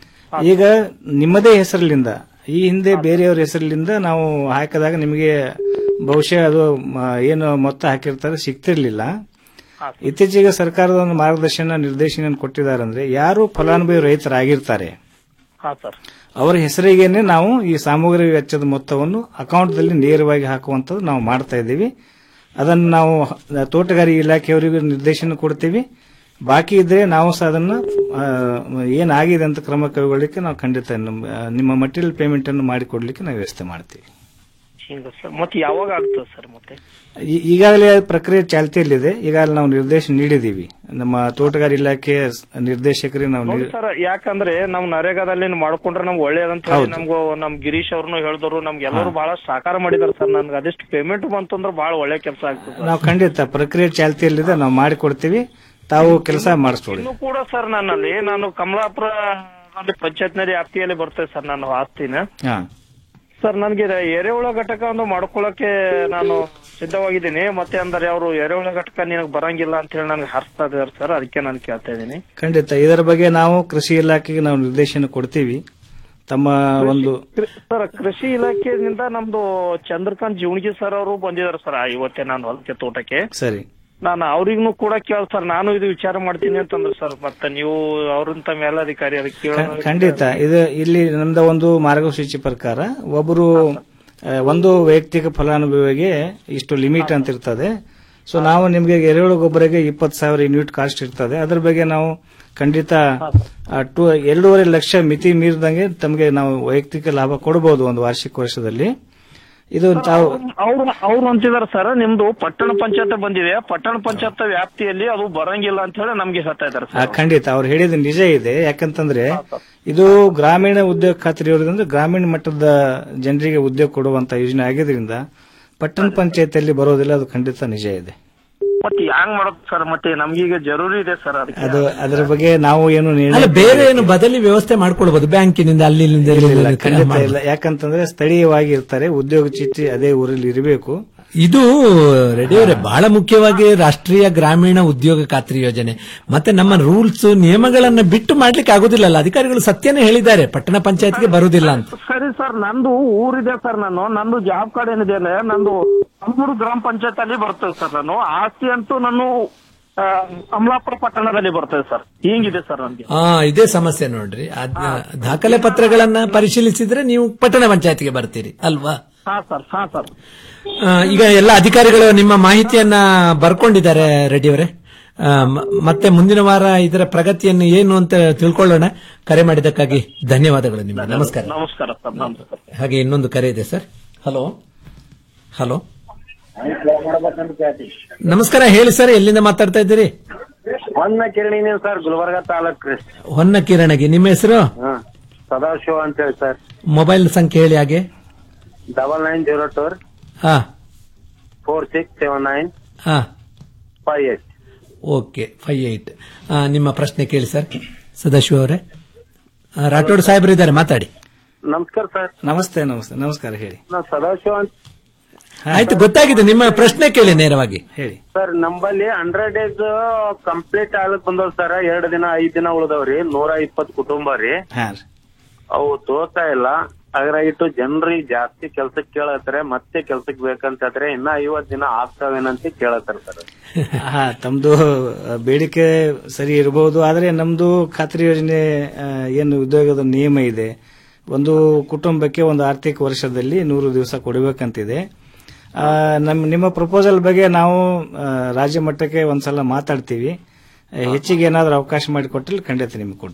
ಈಗ ನಿಮ್ಮದೇ ಹೆಸರಿನಿಂದ ಈ ಹಿಂದೆ ಬೇರೆಯವ್ರ ಹೆಸರಿನಿಂದ ನಾವು ಹಾಕಿದಾಗ ನಿಮಗೆ ಬಹುಶಃ ಅದು ಮ- ಏನು ಮೊತ್ತ ಹಾಕಿರ್ತಾರೆ ಸಿಗ್ತಿರ್ಲಿಲ್ಲ ಇತ್ತೀಚೆಗೆ ಸರ್ಕಾರದ ಒಂದು ಮಾರ್ಗದರ್ಶನ ನಿರ್ದೇಶನ ಕೊಟ್ಟಿದ್ದಾರೆ ಅಂದ್ರೆ ಯಾರು ಫಲಾನುಭವಿ ರೈತರಾಗಿರ್ತಾರೆ ಹಾ ಸರ್ ಅವರ ಹೆಸರಿಗೇನೆ ನಾವು ಈ ಸಾಮಗ್ರಿ ವೆಚ್ಚದ ಮೊತ್ತವನ್ನು ಅಕೌಂಟ್ದಲ್ಲಿ ನೇರವಾಗಿ ಹಾಕುವಂಥದ್ದು ನಾವು ಮಾಡ್ತಾ ಇದ್ದೀವಿ ಅದನ್ನು ನಾವು ಹ- ತೋಟಗಾರಿಕೆ ಇಲಾಖೆಯವರಿಗೂ ನಿರ್ದೇಶನ ಕೊಡ್ತೀವಿ ಬಾಕಿ ಇದ್ರೆ ನಾವು ಸಹ ಅದನ್ನ ಆ, ಏನಾಗಿದೆ ಅಂತ ಕ್ರಮ ಕೈಗೊಳ್ಳಲಿಕ್ಕೆ ನಾವು ಖಂಡಿತ ನಮ್ಮ- ನಿಮ್ಮ ಮಟೀರಿಯಲ್ ಪೇಮೆಂಟ್ ಅನ್ನು ಮಾಡಿಕೊಡ್ಲಿಕ್ಕೆ ನಾವು ವ್ಯವಸ್ಥೆ ಮಾಡ್ತೀವಿ ಹಿಂಗ ಸರ್ ಮತ್ತೆ ಯಾವಾಗ ಆಗ್ತದೆ ಸರ್ ಮತ್ತೆ ಈ- ಈಗಾಗಲೇ ಪ್ರಕ್ರಿಯೆ ಚಾಲ್ತಿಯಲ್ಲಿದೆ ಈಗಾಗಲೇ ನಾವು ನಿರ್ದೇಶನ ನೀಡಿದ್ದೀವಿ ನಮ್ಮ ತೋಟಗಾರಿಕೆ ಇಲಾಖೆಯ ಸ್- ನಿರ್ದೇಶಕರಿಗೆ ನಾವು ನೋಡಿ ನೀಡಿ- ಸರ್ ಯಾಕಂದ್ರೆ ನಾವ್ ನರೇಗಾದಲ್ಲಿ ಮಾಡ್ಕೊಂಡ್ರೆ ನಮ್ಗೆ ಒಳ್ಳೇದಂತ ಹೇಳಿ ಹೌದು. ನಮ್ಗೂ ನಮ್ ಗಿರೀಶ್ ಅವ್ರನ್ನು ಹೇಳಿದ್ರು ನಮ್ಗೆ ಎಲ್ಲರೂ ಬಹಳ ಸಹಕಾರ ಮಾಡಿದಾರೆ ಸರ್ ನನ್ಗೆ ಅದೆಷ್ಟು ಪೇಮೆಂಟ್ ಬಂತಂದ್ರೆ ಬಹಳ ಒಳ್ಳೆ ಕೆಲಸ ಆಗ್ತದೆ ಸರ್. ನಾವು ಖಂಡಿತ ಪ್ರಕ್ರಿಯೆ ಚಾಲ್ತಿಯಲ್ಲಿದೆ ನಾವು ಮಾಡಿಕೊಡ್ತೀವಿ ತಾವು ಕೆಲಸ ಮಾಡಿಸ್ಕೊಳ್ಳಿ ಇನ್ನು ಕೂಡ ಸರ್ ನನ್ನಲ್ಲಿ ನಾನು ಕಮಲಾಪುರ ಪಂಚಾಯತ್ನಲ್ಲಿ ವ್ಯಾಪ್ತಿಯಲ್ಲಿ ಬರ್ತೇವೆ ಸರ್ ನಾನು ಆಸ್ತಿನ ಹಾ ಸರ್ ನನಗೆ ಎರೆಹುಳ ಘಟಕ ಒಂದು ಮಾಡ್ಕೊಳ್ಳಕ್ಕೆ ನಾನು ಸಿದ್ಧವಾಗಿದ್ದೀನಿ ಮತ್ತೆ ಅಂದ್ರೆ ಅವರು ಎರೆಹುಳ ಘಟಕ ನಿನಗೆ ಬರಂಗಿಲ್ಲ ಅಂತ ಹೇಳಿ ನನಗೆ ಹರಿಸ್ತಾ ಇದ್ದಾರೆ ಸರ್ ಅದಕ್ಕೆ ನಾನು ಕೇಳ್ತಾ ಇದ್ದೀನಿ ಖಂಡಿತ ಇದರ ಬಗ್ಗೆ ನಾವು ಕೃಷಿ ಇಲಾಖೆಗೆ ನಾವು ನಿರ್ದೇಶನ ಕೊಡ್ತೀವಿ ತಮ್ಮ ಒಂದು ಸರ್ ಕೃಷಿ ಇಲಾಖೆಯಿಂದ ನಮ್ದು ಚಂದ್ರಕಾಂತ್ ಜೀವಣಗಿ ಸರ್ ಅವರು ಬಂದಿದ್ದಾರೆ ಸರ್ ಇವತ್ತೇ ನಾನು ಹೊಲಕ್ಕೆ ತೋಟಕ್ಕೆ ಸರಿ ನಾನು ಅವ್ರಿಗೂ ಕೂಡ ಕೇಳ ಸರ್ ನಾನು ಇದು ವಿಚಾರ ಮಾಡ್ತೀನಿ ಅಂತಂದ್ರೆ ಸರ್ ಮತ್ತೆ ನೀವು ಅವ್ರಂತ ಮೇಲಧಿಕಾರಿ ಅದಕ್ಕೆ ಕೇಳೋಣ ಖಂಡಿತ ಇದು ಇಲ್ಲಿ ನಮ್ದ ಒಂದು ಮಾರ್ಗಸೂಚಿ ಪ್ರಕಾರ ಒಬ್ಬರು ಆ, ಒಂದು ವೈಯಕ್ತಿಕ ಫಲಾನುಭವಿಗೆ ಇಷ್ಟು ಲಿಮಿಟ್ ಅಂತ ಇರ್ತದೆ ಸೊ ನಾವು ನಿಮಗೆ ಎರೆಹುಳು ಗೊಬ್ಬರಕ್ಕೆ ಇಪ್ಪತ್ತು ಸಾವಿರ ಯೂನಿಟ್ ಕಾಸ್ಟ್ ಇರ್ತದೆ ಅದ್ರ ಬಗ್ಗೆ ನಾವು ಖಂಡಿತ ಆ, ಟು ಎರಡೂವರೆ ಲಕ್ಷ ಮಿತಿ ಮೀರಿದಂಗೆ ತಮಗೆ ನಾವು ವೈಯಕ್ತಿಕ ಲಾಭ ಕೊಡಬಹುದು ಒಂದು ವಾರ್ಷಿಕ ವರ್ಷದಲ್ಲಿ ಇದು ತಾವು ಅವ್ರು ಅವ್ರು ಅಂತಿದಾರೆ ಸರ್ ನಿಮ್ದು ಪಟ್ಟಣ ಪಂಚಾಯತ್ ಬಂದಿದೆ ಪಟ್ಟಣ ಪಂಚಾಯತ್ ವ್ಯಾಪ್ತಿಯಲ್ಲಿ ಅದು ಬರಂಗಿಲ್ಲ ಅಂತ ಹೇಳಿ ನಮ್ಗೆ ಹೇಳ್ತಾ ಇದಾರೆ ಆ, ಖಂಡಿತ ಅವ್ರು ಹೇಳಿದ ನಿಜ ಇದೆ ಯಾಕಂತಂದ್ರೆ ಇದು ಗ್ರಾಮೀಣ ಉದ್ಯೋಗ ಖಾತ್ರಿಯವರಿಂದ ಗ್ರಾಮೀಣ ಮಟ್ಟದ ಜನರಿಗೆ ಉದ್ಯೋಗ ಕೊಡುವಂತ ಯೋಜನೆ ಆಗಿದ್ರಿಂದ ಪಟ್ಟಣ ಪಂಚಾಯತಿಯಲ್ಲಿ ಬರೋದಿಲ್ಲ ಅದು ಖಂಡಿತ ನಿಜ ಇದೆ ಮತ್ತೆ ಹ್ಯಾಂಗ್ ಮಾಡೋದು ಸರ್ ಮತ್ತೆ ನಮ್ಗೀಗ ಜರೂರಿ ಇದೆ ಸರ್ ಅದಕ್ಕೆ ಅದು ಅದರ ಬಗ್ಗೆ ನಾವು ಏನು ನಿರ್ಣಯ ಅಲ್ಲ ಬೇರೆ ಏನು ಬದಲಿ ವ್ಯವಸ್ಥೆ ಮಾಡ್ಕೊಳ್ಬಹುದು ಬ್ಯಾಂಕಿನಿಂದ ಅಲ್ಲಿ ಇಲ್ಲಿಂದ ಇಲ್ಲ, ಇಲ್ಲಿಂದ ಇಲ್ಲ, ಖಂಡಿತ ಇಲ್ಲ ಯಾಕಂತಂದ್ರೆ ಸ್ಥಳೀಯವಾಗಿ ಇರ್ತಾರೆ ಉದ್ಯೋಗ ಚೀಟಿ ಅದೇ ಊರಲ್ಲಿ ಇರಬೇಕು ಇದು ರೆಡಿಯವರೇ ಬಹಳ ಮುಖ್ಯವಾಗಿ ರಾಷ್ಟ್ರೀಯ ಗ್ರಾಮೀಣ ಉದ್ಯೋಗ ಖಾತ್ರಿ ಯೋಜನೆ ಮತ್ತೆ ನಮ್ಮ ರೂಲ್ಸ್ ನಿಯಮಗಳನ್ನ ಬಿಟ್ಟು ಮಾಡ್ಲಿಕ್ಕೆ ಆಗುದಿಲ್ಲಲ್ಲ ಅಧಿಕಾರಿಗಳು ಸತ್ಯನೇ ಹೇಳಿದ್ದಾರೆ ಪಟ್ಟಣ ಪಂಚಾಯತ್ಗೆ ಬರುದಿಲ್ಲ ಅಂತ ಸರಿ ಸರ್ ನಂದು ಊರಿದೆ ಸರ್ ನಾನು ನಂದು ಜಾಬ್ ಕಾರ್ಡ್ ಏನಿದೆ ಅಂದ್ರೆ ನಂದು ಕಲ್ಬೂರು ಗ್ರಾಮ ಪಂಚಾಯತ್ ಅಲ್ಲಿ ಬರ್ತದೆ ಸರ್ ನಾನು ಆಸ್ತಿ ಅಂತೂ ನಾನು ಆ, ಕಮಲಾಪುರ ಪಟ್ಟಣದಲ್ಲಿ ಬರ್ತದೆ ಸರ್ ಹಿಂಗಿದೆ ಸರ್ ನನ್ಗೆ ಆ ಇದೇ ಸಮಸ್ಯೆ ನೋಡ್ರಿ ಅದ್- ದಾಖಲೆ ಪತ್ರಗಳನ್ನ ಪರಿಶೀಲಿಸಿದ್ರೆ ನೀವು ಪಟ್ಟಣ ಪಂಚಾಯತ್ಗೆ ಬರ್ತೀರಿ ಅಲ್ವಾ ಹಾ ಸರ್ ಹಾ ಸರ್ ಆ, ಈಗ ಎಲ್ಲ ಅಧಿಕಾರಿಗಳು ನಿಮ್ಮ ಮಾಹಿತಿಯನ್ನ ಬರ್ಕೊಂಡಿದ್ದಾರೆ ರೆಡ್ಡಿಯವರೇ ಆ, ಮ- ಮತ್ತೆ ಮುಂದಿನ ವಾರ ಇದರ ಪ್ರಗತಿಯನ್ನು ಏನು ಅಂತ ತಿಳ್ಕೊಳ್ಳೋಣ ಕರೆ ಮಾಡಿದ್ದಕ್ಕಾಗಿ ಧನ್ಯವಾದಗಳು ನಿಮಗೆ ನಮಸ್ಕಾರ ನಮಸ್ಕಾರ ಸರ್ ನಮಸ್ಕಾರ ಹಾಗೆ ಇನ್ನೊಂದು ಕರೆ ಇದೆ ಸರ್ ಹಲೋ ಹಲೋ ನಮಸ್ಕಾರ ಹೇಳಿ ಸರ್ ಎಲ್ಲಿಂದ ಮಾತಾಡ್ತಾ ಇದ್ದೀರಿ ಹೊನ್ನ ಕಿರಣಿ ನೀವು ಸರ್ ಗುಲ್ಬರ್ಗ ತಾಲೂಕ್ ರೀ ಹೊನ್ನ ಕಿರಣಗಿ ನಿಮ್ಮ ಹೆಸರು ಹಾ ಸದಾಶಿವ ಅಂತ ಹೇಳಿ ಸರ್ ಮೊಬೈಲ್ ಸಂಖ್ಯೆ ಹೇಳಿ ಹಾಗೆ ಡಬಲ್ ನೈನ್ ಜೀರೋ ಟೂ ಹಾ ಫೋರ್ ಸಿಕ್ಸ್ ಸೆವೆನ್ ನೈನ್ ಹಾ five eight okay five eight ನಿಮ್ಮ ಪ್ರಶ್ನೆ ಕೇಳಿ ಸರ್ ಸದಾಶಿವ ಅವರೇ ಆ, ರಾಠೋಡ್ ಸಾಹೇಬ್ರು ಇದ್ದಾರೆ ಮಾತಾಡಿ ನಮಸ್ಕಾರ ಸರ್ ನಮಸ್ತೆ ನಮಸ್ತೆ ನಮಸ್ಕಾರ ಹೇಳಿ ನಾ ಸದಾಶಿವ ಅಂತ ಆಯ್ತು ಗೊತ್ತಾಗಿದೆ ನಿಮ್ಮ ಪ್ರಶ್ನೆ ಕೇಳಿ ನೇರವಾಗಿ ಹೇಳಿ ಸರ್ ನಂಬಲ್ಲಿ ಹಂಡ್ರೆಡ್ ಡೇಸ್ ಕಂಪ್ಲೀಟ್ ಆಗ್ಲಕ್ ಬಂದವ್ ಸರ್ ಎರಡ್ ದಿನ ಐದ್ ದಿನ ಉಳ್ದವ್ರಿ ನೂರ ಇಪ್ಪತ್ ಕುಟುಂಬ ರೀ ಹಾ ರೀ. ಅವು ತೋತಾ ಇಲ್ಲ ಅದ್ರಾಗಿಟ್ಟು ಜನರಿಗೆ ಜಾಸ್ತಿ ಕೆಲ್ಸಕ್ಕೆ ಕೇಳತ್ತಾರೆ ಮತ್ತೆ ಕೆಲ್ಸಕ್ಕೆ ಬೇಕಂತ ಹೇಳಿದ್ರೆ ಇನ್ನ ಐವತ್ ದಿನ ಆಗ್ತಾವೇನಂತ ಕೇಳತ್ತಾರ ಸರ್ ಹಾ ತಮ್ದು ಆ, ಬೇಡಿಕೆ ಸರಿ ಇರಬಹುದು ಆದ್ರೆ ನಮ್ದು ಖಾತ್ರಿ ಯೋಜನೆ ಆ, ಏನು ಉದ್ಯೋಗದ ನಿಯಮ ಇದೆ ಒಂದು ಕುಟುಂಬಕ್ಕೆ ಒಂದು ಆರ್ಥಿಕ ವರ್ಷದಲ್ಲಿ ನೂರು ದಿವಸ ಕೊಡಬೇಕಂತಿದೆ ಆ, ನಮ್ ನಿಮ್ಮ ಪ್ರಪೋಸಲ್ ಬಗ್ಗೆ ನಾವು ಆ, ರಾಜ್ಯ ಮಟ್ಟಕ್ಕೆ ಒಂದ್ಸಲ ಮಾತಾಡ್ತೀವಿ ಆ, ಹೆಚ್ಚಿಗೆ ಏನಾದ್ರೂ ಅವಕಾಶ ಮಾಡಿಕೊಟ್ಟರೆ ಖಂಡಿತ ನಿಮ್ಗೆ ಕೊಡ್ತೀವಿ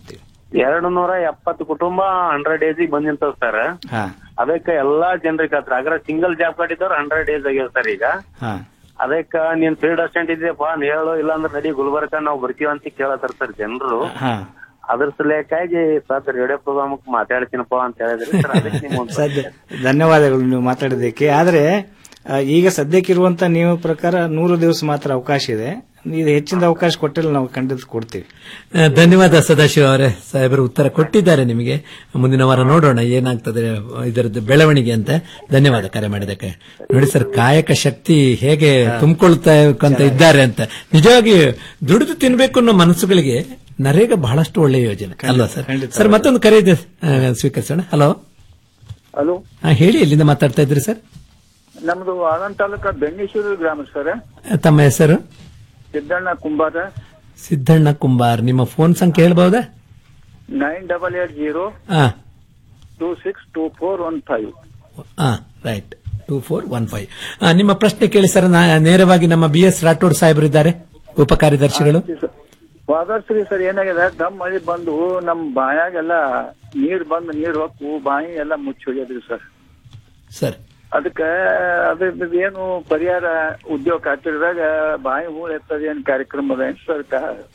ಎರಡು ನೂರ ಎಪ್ಪತ್ತು ಕುಟುಂಬ ಹಂಡ್ರೆಡ್ ಡೇಸ್ ಬಂದ್ ನಿಂತವ್ ಸರ್ ಹಾ ಅದಕ್ಕ ಎಲ್ಲಾ ಜನರಿಗೆ ಹತ್ರ ಅಗ್ರ ಸಿಂಗಲ್ ಜಾಬ್ ಕಾರ್ಡ್ ಇದ್ದವ್ರು ಹಂಡ್ರೆಡ್ ಡೇಸ್ ಆಗ್ಯಾವ ಸರ್ ಈಗ ಹಾ ಅದಕ್ಕ ನೀನ್ ಫೀಲ್ಡ್ ಅಸಿಸ್ಟೆಂಟ್ ಇದೆಯಪ್ಪ ನೀ ಹೇಳು ಇಲ್ಲಾಂದ್ರೆ ನಡಿ ಗುಲ್ಬರ್ಗ ನಾವು ಬರ್ತೀವಿ ಅಂತ ಕೇಳತ್ತಾರ ಸರ್ ಜನರು ಹಾ ಅದ್ರ ಸಲುವಾಗಿ ಸರ್ ರೇಡಿಯೋ ಪ್ರೋಗ್ರಾಮ್ ಮಾತಾಡ್ತೀನಪ್ಪ ಅಂತ ಹೇಳಿದ್ರಿ ಸರ್ ಅದಕ್ಕೆ ನಿಮ್ಗೊಂದು ಸದ್ಯ ಧನ್ಯವಾದಗಳು ನೀವು ಮಾತಾಡಿದ್ದಕ್ಕೆ ಆದ್ರೆ ಆ, ಈಗ ಸದ್ಯಕ್ಕಿರುವಂತ ನೀವು ಪ್ರಕಾರ ನೂರು ದಿವಸ ಮಾತ್ರ ಅವಕಾಶ ಇದೆ ಇದು ಹೆಚ್ಚಿನ ಅವಕಾಶ ಕೊಟ್ಟಿಲ್ಲ ನಾವು ಖಂಡಿತ ಕೊಡ್ತೀವಿ ಆ, ಧನ್ಯವಾದ ಸದಾಶಿವ ಅವರೇ ಸಾಹೇಬರು ಉತ್ತರ ಕೊಟ್ಟಿದ್ದಾರೆ ನಿಮಗೆ ಮುಂದಿನ ವಾರ ನೋಡೋಣ ಏನಾಗ್ತದೆ ಇದರದ್ದು ಬೆಳವಣಿಗೆ ಅಂತ ಧನ್ಯವಾದ ಕರೆ ಮಾಡಿದಕ್ಕೆ ನೋಡಿ ಸರ್ ಕಾಯಕ ಶಕ್ತಿ ಹೇಗೆ ತುಂಬಿಕೊಳ್ತಾ ಅಂತ ಇದ್ದಾರೆ ಅಂತ ನಿಜವಾಗಿ ದುಡಿದು ತಿನ್ಬೇಕು ಅನ್ನೋ ಮನಸ್ಸುಗಳಿಗೆ ನರೇಗಾ ಬಹಳಷ್ಟು ಒಳ್ಳೆಯ ಯೋಜನೆ ಅಲ್ವಾ ಸರ್ ಸರ್ ಮತ್ತೊಂದು ಕರೆ ಇದೆ ಆ, ಸ್ವೀಕರಿಸೋಣ ಹಲೋ ಹಲೋ ಹಾ, ಹೇಳಿ ಎಲ್ಲಿಂದ ಮಾತಾಡ್ತಾ ಇದ್ರಿ ಸರ್ ನಮ್ದು ಆನಂದ್ ತಾಲೂಕ ಬೆಣ್ಣೇಶ್ವರ ಗ್ರಾಮ ಸರ್ ತಮ್ಮ ಹೆಸರು ಸಿದ್ದಣ್ಣ ಕುಂಬಾರ ಸಿದ್ದಣ್ಣ ಕುಂಬಾರ್ ನಿಮ್ಮ ಫೋನ್ ಸಂಖ್ಯೆ ಹೇಳ್ಬಹುದಾ ನೈನ್ ಡಬಲ್ ಏಟ್ ಜೀರೋ ಹಾ two six two four one five ಹಾ right two four one five ನಿಮ್ಮ ಪ್ರಶ್ನೆ ಕೇಳಿ ಸರ್ ನಾ- ನೇರವಾಗಿ ನಮ್ಮ ಬಿ ಎಸ್ ರಾಠೋಡ್ ಸಾಹೇಬರು ಇದ್ದಾರೆ ಉಪ ಕಾರ್ಯದರ್ಶಿಗಳು ವಾದರ್ಸ್ರಿ ಸರ್ ಏನಾಗಿದೆ ದಮ್ ಮಳಿ ಬಂದು ನಮ್ ಬಾಯಾಗೆಲ್ಲ ನೀರ್ ಬಂದು ನೀರ್ ಹೊಕ್ಕು ಬಾಯಿ ಎಲ್ಲ ಮುಚ್ಚಿ ಹೋಗ್ಯದ್ರಿ ಸರ್ ಸರ್ ಅದಕ್ಕೆ ಅದ್ರದ್ದು ಏನು ಪರಿಹಾರ ಉದ್ಯೋಗ ಖಾತ್ರಿದಾಗ ಬಾಯಿ ಹೂಳ್ ಎತ್ತದ ಏನ್ ಕಾರ್ಯಕ್ರಮ ಅದ ಏನ್ ಸರ್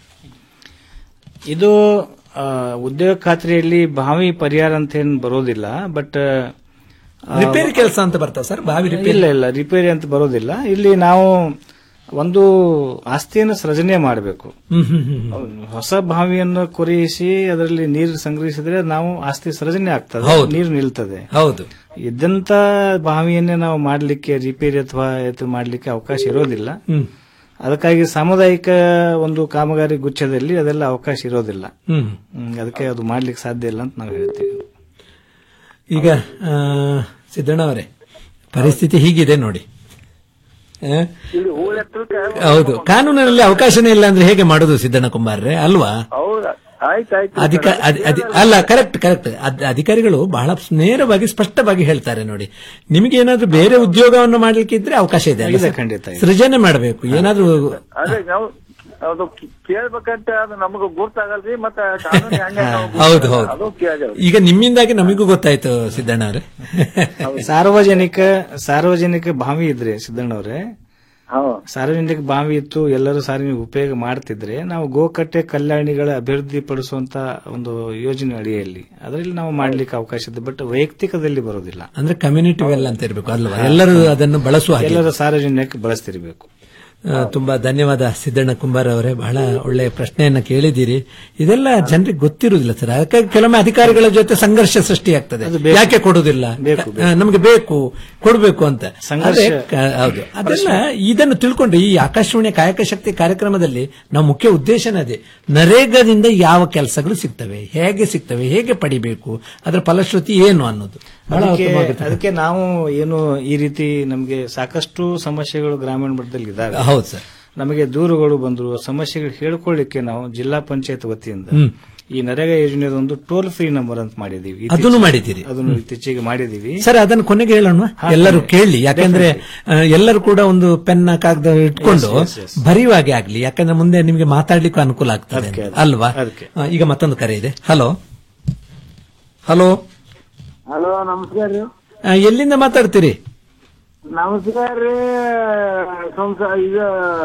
ಇದು ಆ, ಉದ್ಯೋಗ ಖಾತ್ರಿಯಲ್ಲಿ ಭಾವಿ ಪರಿಹಾರ ಅಂತ ಏನು ಬರೋದಿಲ್ಲ ಬಟ್ ರಿಪೇರಿ ಕೆಲಸ ಅಂತ ಬರ್ತಾವ ಸರ್ ಬಾವಿ ರಿಪೇರಿ ಇಲ್ಲ ಇಲ್ಲ ರಿಪೇರಿ ಅಂತ ಬರೋದಿಲ್ಲ ಇಲ್ಲಿ ನಾವು ಒಂದು ಆಸ್ತಿಯನ್ನು ಸೃಜನೆ ಮಾಡಬೇಕು ಹ್ಮ್ ಹ್ಮ್ ಹ್ಮ್ ಹೊಸ ಬಾವಿಯನ್ನು ಕೊರೆಯಿಸಿ ಅದರಲ್ಲಿ ನೀರು ಸಂಗ್ರಹಿಸಿದ್ರೆ ನಾವು ಆಸ್ತಿ ಸೃಜನೆ ಆಗ್ತದೆ ಹೌದು. ನೀರು ನಿಲ್ತದೆ ಹೌದು ಇದ್ದಂತ ಬಾವಿಯನ್ನೇ ನಾವು ಮಾಡಲಿಕ್ಕೆ ರಿಪೇರಿ ಅಥವಾ ಇದು ಮಾಡಲಿಕ್ಕೆ ಅವಕಾಶ ಇರೋದಿಲ್ಲ ಹ್ಮ್ ಅದಕ್ಕಾಗಿ ಸಾಮುದಾಯಿಕ ಒಂದು ಕಾಮಗಾರಿ ಗುಚ್ಛದಲ್ಲಿ ಅದೆಲ್ಲ ಅವಕಾಶ ಇರೋದಿಲ್ಲ ಹ್ಮ್ ಹ್ಮ್, ಅದಕ್ಕೆ ಅದು ಮಾಡ್ಲಿಕ್ಕೆ ಸಾಧ್ಯ ಇಲ್ಲ ಅಂತ ನಾವು ಹೇಳ್ತೀವಿ ಈಗ ಆ, ಸಿದ್ದಣ್ಣ ಅವರೇ ಪರಿಸ್ಥಿತಿ ಹೀಗಿದೆ ನೋಡಿ ಆ? ಇಲ್ಲಿ ಹೂಳ್ ಎತ್ತಕ್ಕೆ ಹೌದು ಕಾನೂನಿನಲ್ಲಿ ಅವಕಾಶನೇ ಇಲ್ಲ ಅಂದ್ರೆ ಹೇಗೆ ಮಾಡೋದು ಸಿದ್ದಣ್ಣ ಕುಂಬಾರ್ರೆ ಅಲ್ವಾ ಹೌದಾ ಆಯ್ತಾಯ್ತು ಅಧಿಕ ಅಧಿ- ಅಧಿ- ಅಲ್ಲ ಕರೆಕ್ಟ್ ಕರೆಕ್ಟ್ ಅಧಿಕಾರಿಗಳು ಬಹಳ ನೇರವಾಗಿ ಸ್ಪಷ್ಟವಾಗಿ ಹೇಳ್ತಾರೆ ನೋಡಿ ನಿಮಗೆ ಏನಾದ್ರೂ ಬೇರೆ ಉದ್ಯೋಗವನ್ನು ಮಾಡ್ಲಿಕ್ಕೆ ಇದ್ರೆ ಅವಕಾಶ ಇದೆ ಅಲ್ಲ ಇದೆ, ಸರ್? ಖಂಡಿತ ಇದೆ. ಸೃಜನೆ ಮಾಡಬೇಕು ಏನಾದ್ರೂ ಅದೇ ನಾವು ಅದು ಕೇಳ್ಬೇಕಂತ ಅದು ನಮಗ ಗುರ್ತಾಗಲ್ರಿ ಮತ್ತೆ ಕಾನೂನು ಹೆಂಗೆ ನಾವು ಹೌದು ಹೌದು ಅದು ಕೇಳಿದೆವು ಈಗ ನಿಮ್ಮಿಂದಾಗಿ ನಮಗೂ ಗೊತ್ತಾಯ್ತು ಸಿದ್ದಣ್ಣ ಅವರೇ ಸಾರ್ವಜನಿಕ ಸಾರ್ವಜನಿಕ ಬಾವಿ ಇದ್ರೆ ಸಿದ್ದಣ್ಣವ್ರೆ ಸಾರ್ವಜನಿಕ ಬಾವಿ ಇತ್ತು ಎಲ್ಲರೂ ಸಾರ್ವಜನಿಕ ಉಪಯೋಗ ಮಾಡ್ತಿದ್ರೆ ನಾವು ಗೋಕಟ್ಟೆ ಕಲ್ಯಾಣಿಗಳ ಅಭಿವೃದ್ಧಿ ಪಡಿಸುವಂತ ಒಂದು ಯೋಜನೆ ಅಡಿಯಲ್ಲಿ ಅದರಲ್ಲಿ ನಾವು ಮಾಡ್ಲಿಕ್ಕೆ ಅವಕಾಶ ಇದೆ ಬಟ್ ವೈಯಕ್ತಿಕದಲ್ಲಿ ಬರೋದಿಲ್ಲ ಅಂದ್ರೆ ಕಮ್ಯುನಿಟಿ ವೆಲ್ ಅಂತ ಇರಬೇಕು ಅಲ್ವಾ ಎಲ್ಲರೂ ಅದನ್ನು ಬಳಸುವ ಹಾಗೆ. ಎಲ್ಲರೂ ಸಾರ್ವಜನಿಕ ಬಳಸ್ತಿರ್ಬೇಕು ಆ, ತುಂಬಾ ಧನ್ಯವಾದ ಸಿದ್ದಣ್ಣ ಕುಂಬಾರ್ ಅವರೇ ಬಹಳ ಒಳ್ಳೆಯ ಪ್ರಶ್ನೆಯನ್ನ ಕೇಳಿದ್ದೀರಿ ಇದೆಲ್ಲ ಜನರಿಗೆ ಗೊತ್ತಿರುವುದಿಲ್ಲ ಸರ್ ಅದಕ್ಕಾಗಿ ಕೆಲವೊಮ್ಮೆ ಅಧಿಕಾರಿಗಳ ಜೊತೆ ಸಂಘರ್ಷ ಸೃಷ್ಟಿಯಾಗ್ತದೆ ಯಾಕೆ ಕೊಡುವುದಿಲ್ಲ ಆ, ನಮಗೆ ಬೇಕು ಕೊಡಬೇಕು ಅಂತ ಸಂಘರ್ಷ- ಆದ್ರೆ ಕ- ಹೌದು ಅದೆಲ್ಲ ಇದನ್ನು ತಿಳ್ಕೊಂಡು ಈ ಆಕಾಶವಾಣಿಯ ಕಾಯಕ ಶಕ್ತಿ ಕಾರ್ಯಕ್ರಮದಲ್ಲಿ ನಾವು ಮುಖ್ಯ ಉದ್ದೇಶನೇ ಅದೇ ನರೇಗಾದಿಂದ ಯಾವ ಕೆಲಸಗಳು ಸಿಗ್ತವೆ ಹೇಗೆ ಸಿಗ್ತವೆ ಹೇಗೆ ಪಡಿಬೇಕು ಅದರ ಫಲಶ್ರುತಿ ಏನು ಅನ್ನೋದು ಬಹಳ ಅದಕ್ಕೆ ಉತ್ತಮವಾಗಿರ್ತದೆ. ಅದಕ್ಕೆ ನಾವು ಏನು ಈ ರೀತಿ ನಮಗೆ ಸಾಕಷ್ಟು ಸಮಸ್ಯೆಗಳು ಗ್ರಾಮೀಣ ಮಟ್ಟದಲ್ಲಿ ಇದ್ದಾವೆ ಹೌದು ಸರ್ ನಮಗೆ ದೂರುಗಳು ಬಂದ್ರು ಸಮಸ್ಯೆಗಳು ಹೇಳ್ಕೊಳ್ಳಿಕ್ಕೆ ನಾವು ಜಿಲ್ಲಾ ಪಂಚಾಯತ್ ವತಿಯಿಂದ ಹ್ಮ್. ಈ ನರೇಗಾ ಯೋಜನೆದ ಒಂದು ಟೋಲ್ ಫ್ರೀ ನಂಬರ್ ಅಂತ ಮಾಡಿದೀವಿ ಅದನ್ನು ಇತ್ತೀಚೆಗೆ- ಮಾಡಿದ್ದೀರಿ. ಅದನ್ನು ಇತ್ತೀಚೆಗೆ ಮಾಡಿದೀವಿ ಸರ್ ಅದನ್ನು ಕೊನೆಗೆ ಹೇಳೋಣ ಹಾ, ಎಲ್ಲರೂ ಹೇಳಿ. ಕೇಳಿ ಯಾಕಂದ್ರೆ ಆ, ಎಲ್ಲರೂ ಕೂಡ ಒಂದು ಪೆನ್ ಕಾಗದ ಇಟ್ಕೊಂಡು Yes, yes, yes. ಬರೆಯುವಾಗೆ ಆಗ್ಲಿ ಯಾಕಂದ್ರೆ ಮುಂದೆ ನಿಮಗೆ ಮಾತಾಡ್ಲಿಕ್ಕೂ ಅನುಕೂಲ ಆಗ್ತದೆ ಅದಕ್ಕೆ, ಅಂತ. ಅಲ್ವಾ ಅದಕ್ಕೆ. ಆ, ಈಗ ಮತ್ತೊಂದು ಕರೆ ಇದೆ ಹಲೋ ಹಲೋ ಹಲೋ ನಮಸ್ಕಾರ ರೀ ಆ, ಎಲ್ಲಿಂದ ಮಾತಾಡ್ತೀರಿ ನಮಸ್ಕಾರ ರೀ ಸಂಸ ಇದು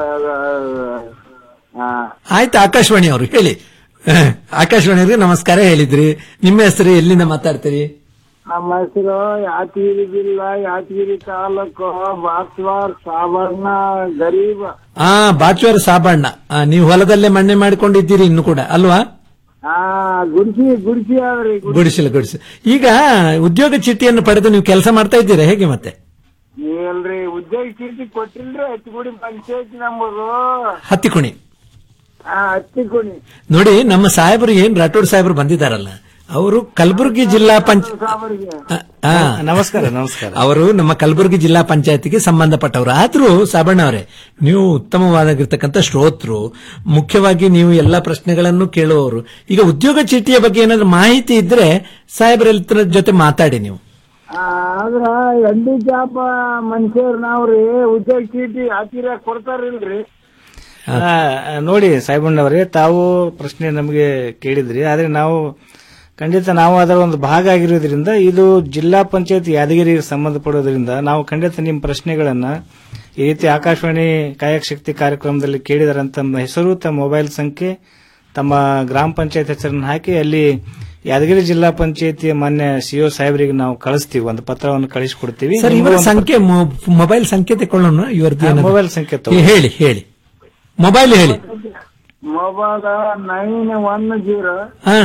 ಆ, ಆಯ್ತು ಆಕಾಶವಾಣಿ ಅವರು ಹೇಳಿ ಆ, ಆಕಾಶವಾಣಿ ಅವ್ರಿಗೆ ನಮಸ್ಕಾರ ಹೇಳಿದ್ರಿ ನಿಮ್ಮ ಹೆಸರು ಎಲ್ಲಿಂದ ಮಾತಾಡ್ತೀರಿ ನಮ್ಮ ಹೆಸರು ಯಾದಗಿರಿ ಜಿಲ್ಲಾ ಯಾದಗಿರಿ ತಾಲೂಕು ಬಾಸ್ವಾರ್ ಸಾಬಣ್ಣ ಗರೀಬ್ ಆ ಬಾಚುವರ ಸಾಬಣ್ಣ ಆ, ನೀವು ಹೊಲದಲ್ಲೇ ಮಣ್ಣೆ ಮಾಡಿಕೊಂಡಿದ್ದೀರಿ ಇನ್ನು ಕೂಡ ಅಲ್ವಾ ಆ ಗುಡ್ಸಿ ಗುಡ್ಸಿ ಆದ್ರಿ ಗುಡ್ಸಿ. ಗುಡಿಸಲು ಗುಡಿಸಲು ಈಗ ಉದ್ಯೋಗ ಚೀಟಿಯನ್ನು ಪಡೆದು ನೀವು ಕೆಲಸ ಮಾಡ್ತಾ ಇದ್ದೀರಾ ಹೇಗೆ ಮತ್ತೆ ಇಲ್ರಿ ಉದ್ಯೋಗ ಚೀಟಿ ಕೊಟ್ಟಿಲ್ರಿ ಹತ್ತಿಗುಡಿ ಪಂಚಾಯತ್ ನಂಬರು ಹತ್ತಿಕುಣಿ ಆ ಹತ್ತಿಗುಣಿ ನೋಡಿ ನಮ್ಮ ಸಾಹೇಬರು ಏನ್ ರಾಠೋಡ್ ಸಾಹೇಬರು ಬಂದಿದ್ದಾರಲ್ಲ ಅವರು ಕಲಬುರಗಿ ಜಿಲ್ಲಾ ಪಂಚ ಸಾಬರಿಗೆ ಆ, ನಮಸ್ಕಾರ ನಮಸ್ಕಾರ ಅವರು ನಮ್ಮ ಕಲಬುರಗಿ ಜಿಲ್ಲಾ ಪಂಚಾಯತಿಗೆ ಸಂಬಂಧಪಟ್ಟವರು ಆದ್ರೂ ಸಾಬಣ್ಣ ಅವರೇ ನೀವು ಉತ್ತಮವಾಗಿರ್ತಕ್ಕಂಥ ಶ್ರೋತೃ ಮುಖ್ಯವಾಗಿ ನೀವು ಎಲ್ಲಾ ಪ್ರಶ್ನೆಗಳನ್ನು ಕೇಳುವವರು ಈಗ ಉದ್ಯೋಗ ಚೀಟಿಯ ಬಗ್ಗೆ ಏನಾದ್ರೂ ಮಾಹಿತಿ ಇದ್ರೆ ಸಾಹೇಬರ ಜೊತೆ ಮಾತಾಡಿ ನೀವು ಆ, ಆದ್ರ ಹ್ಯಾಂಡಿಕ್ಯಾಪ್ ಮನುಷ್ಯರ್ ನಾವ್ರಿ ಉದ್ಯೋಗ ಚೀಟಿ ಹಾಕಿರ ಕೊಡ್ತಾರಿಲ್ರಿ ಆ, ನೋಡಿ ಸಾಹೇಬಣ್ಣವರೇ ತಾವು ಪ್ರಶ್ನೆ ನಮಗೆ ಕೇಳಿದ್ರಿ ಆದ್ರೆ ನಾವು ಖಂಡಿತ ನಾವು ಅದರ ಒಂದು ಭಾಗ ಆಗಿರೋದ್ರಿಂದ ಇದು ಜಿಲ್ಲಾ ಪಂಚಾಯತ್ ಯಾದಗಿರಿಗೆ ಸಂಬಂಧಪಡೋದ್ರಿಂದ ನಾವು ಖಂಡಿತ ನಿಮ್ಮ ಪ್ರಶ್ನೆಗಳನ್ನ ಈ ರೀತಿ ಆಕಾಶವಾಣಿ ಕಾಯಕ ಶಕ್ತಿ ಕಾರ್ಯಕ್ರಮದಲ್ಲಿ ಕೇಳಿದಾರೆ ತಮ್ಮ ಹೆಸರು ತಮ್ಮ ಮೊಬೈಲ್ ಸಂಖ್ಯೆ ತಮ್ಮ ಗ್ರಾಮ ಪಂಚಾಯತ್ ಹೆಸರನ್ನು ಹಾಕಿ ಅಲ್ಲಿ ಯಾದಗಿರಿ ಜಿಲ್ಲಾ ಪಂಚಾಯತಿಯ ಮಾನ್ಯ ಸಿಒ ಸಾಹೇಬರಿಗೆ ನಾವು ಕಳಿಸ್ತೀವಿ ಒಂದು ಪತ್ರವನ್ನು ಕಳಿಸಿಕೊಡ್ತೀವಿ ಸರ್ ನಿಮ್ಗೂ ಇವರ ಒಂದು ಸಂಖ್ಯೆ ಮೊ- ಮೊಬೈಲ್ ಸಂಖ್ಯೆ ತಕೊಳ್ಳೋಣ ಇವರದ್ದು ಹಾ, ಏನಾದ್ರು? ಮೊಬೈಲ್ ಸಂಖ್ಯೆ ಏ, ತಗೋ. ಹೇಳಿ ಹೇಳಿ ಮೊಬೈಲ್ ಹೇಳಿ ಮೊಬೈಲ್ ನೈನ್ ಒನ್ ಜೀರೋ ಹಾ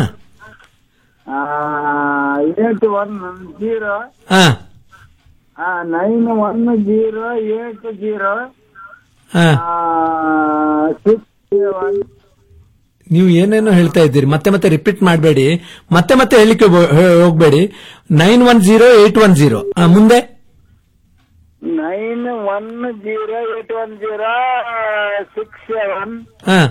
ಏಟ್ ಒನ್ ಜೀರೋ ಹಾ nine one zero eight zero ಹಾ ಸಿಕ್ಸ್ ಒನ್ ನೀವು ಏನೇನೋ ಹೇಳ್ತಾ ಇದ್ದೀರಿ ಮತ್ತೆ ಮತ್ತೆ ರಿಪೀಟ್ ಮಾಡಬೇಡಿ ಮತ್ತೆ ಮತ್ತೆ ಹೇಳಿಕೆ ಬೋ- ಹೇ- ಹೋಗ್ಬೇಡಿ nine one zero eight one zero ಮುಂದೆ nine one zero eight one zero six seven ಹಾ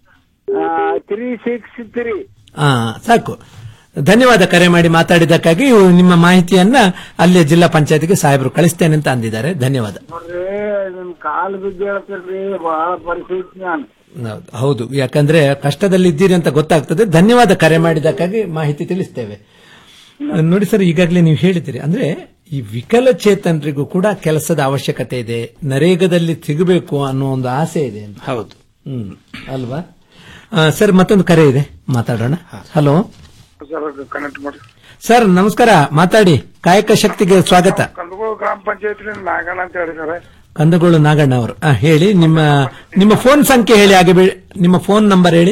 ತ್ರೀ ಸಿಕ್ಸ್ ತ್ರೀ ಹಾ ಸಾಕು ಧನ್ಯವಾದ ಕರೆ ಮಾಡಿ ಮಾತಾಡಿದ್ದಕ್ಕಾಗಿ ಇವು ನಿಮ್ಮ ಮಾಹಿತಿಯನ್ನ ಅಲ್ಲಿಯ ಜಿಲ್ಲಾ ಪಂಚಾಯತ್ಗೆ ಸಾಹೇಬರು ಕಳಿಸ್ತೇನೆ ಅಂತ ಅಂದಿದ್ದಾರೆ ಧನ್ಯವಾದ ನೋಡ್ರಿ ನಿಮ್ ಕಾಲ್ ಬಿದ್ದು ಹೇಳ್ತೀರಿ ಬಹಳ ಪರಿಸ್ಥಿತಿ ನಾನು ಹೌದು, ಹೌದು ಯಾಕಂದ್ರೆ ಕಷ್ಟದಲ್ಲಿ ಇದ್ದೀರಿ ಅಂತ ಗೊತ್ತಾಗ್ತದೆ ಧನ್ಯವಾದ ಕರೆ ಮಾಡಿದ್ದಕ್ಕಾಗಿ ಮಾಹಿತಿ ತಿಳಿಸ್ತೇವೆ ನೋಡಿ ಸರ್ ಈಗಾಗಲೇ ನೀವು ಹೇಳಿದಿರಿ ಅಂದ್ರೆ ಈ ವಿಕಲಚೇತನರಿಗೂ ಕೂಡ ಕೆಲಸದ ಅವಶ್ಯಕತೆ ಇದೆ ನರೇಗಾದಲ್ಲಿ ಸಿಗಬೇಕು ಅನ್ನೋ ಒಂದು ಆಸೆ ಇದೆ ಅಂತ ಹೌದು ಹ್ಮ್ ಅಲ್ವಾ ಆ, ಸರ್ ಮತ್ತೊಂದು ಕರೆ ಇದೆ ಮಾತಾಡೋಣ ಹಲೋ ಸರ್ ಕನೆಕ್ಟ್ ಮಾಡಿ ಸರ್ ನಮಸ್ಕಾರ ಮಾತಾಡಿ ಕಾಯಕ ಶಕ್ತಿಗೆ ಸ್ವಾಗತ ಕಂದಗೋಳ ಗ್ರಾಮ ಪಂಚಾಯತ್ ನಾಗಣ್ಣ ಅಂತ ಹೇಳಿದ್ದಾರೆ ಕಂದಗೋಳು ನಾಗಣ್ಣ ಅವರು ಆ, ಹೇಳಿ ನಿಮ್ಮ ನಿಮ್ಮ ಫೋನ್ ಸಂಖ್ಯೆ ಹೇಳಿ ಹಾಗೆ ಬೇ- ನಿಮ್ಮ ಫೋನ್ ನಂಬರ್ ಹೇಳಿ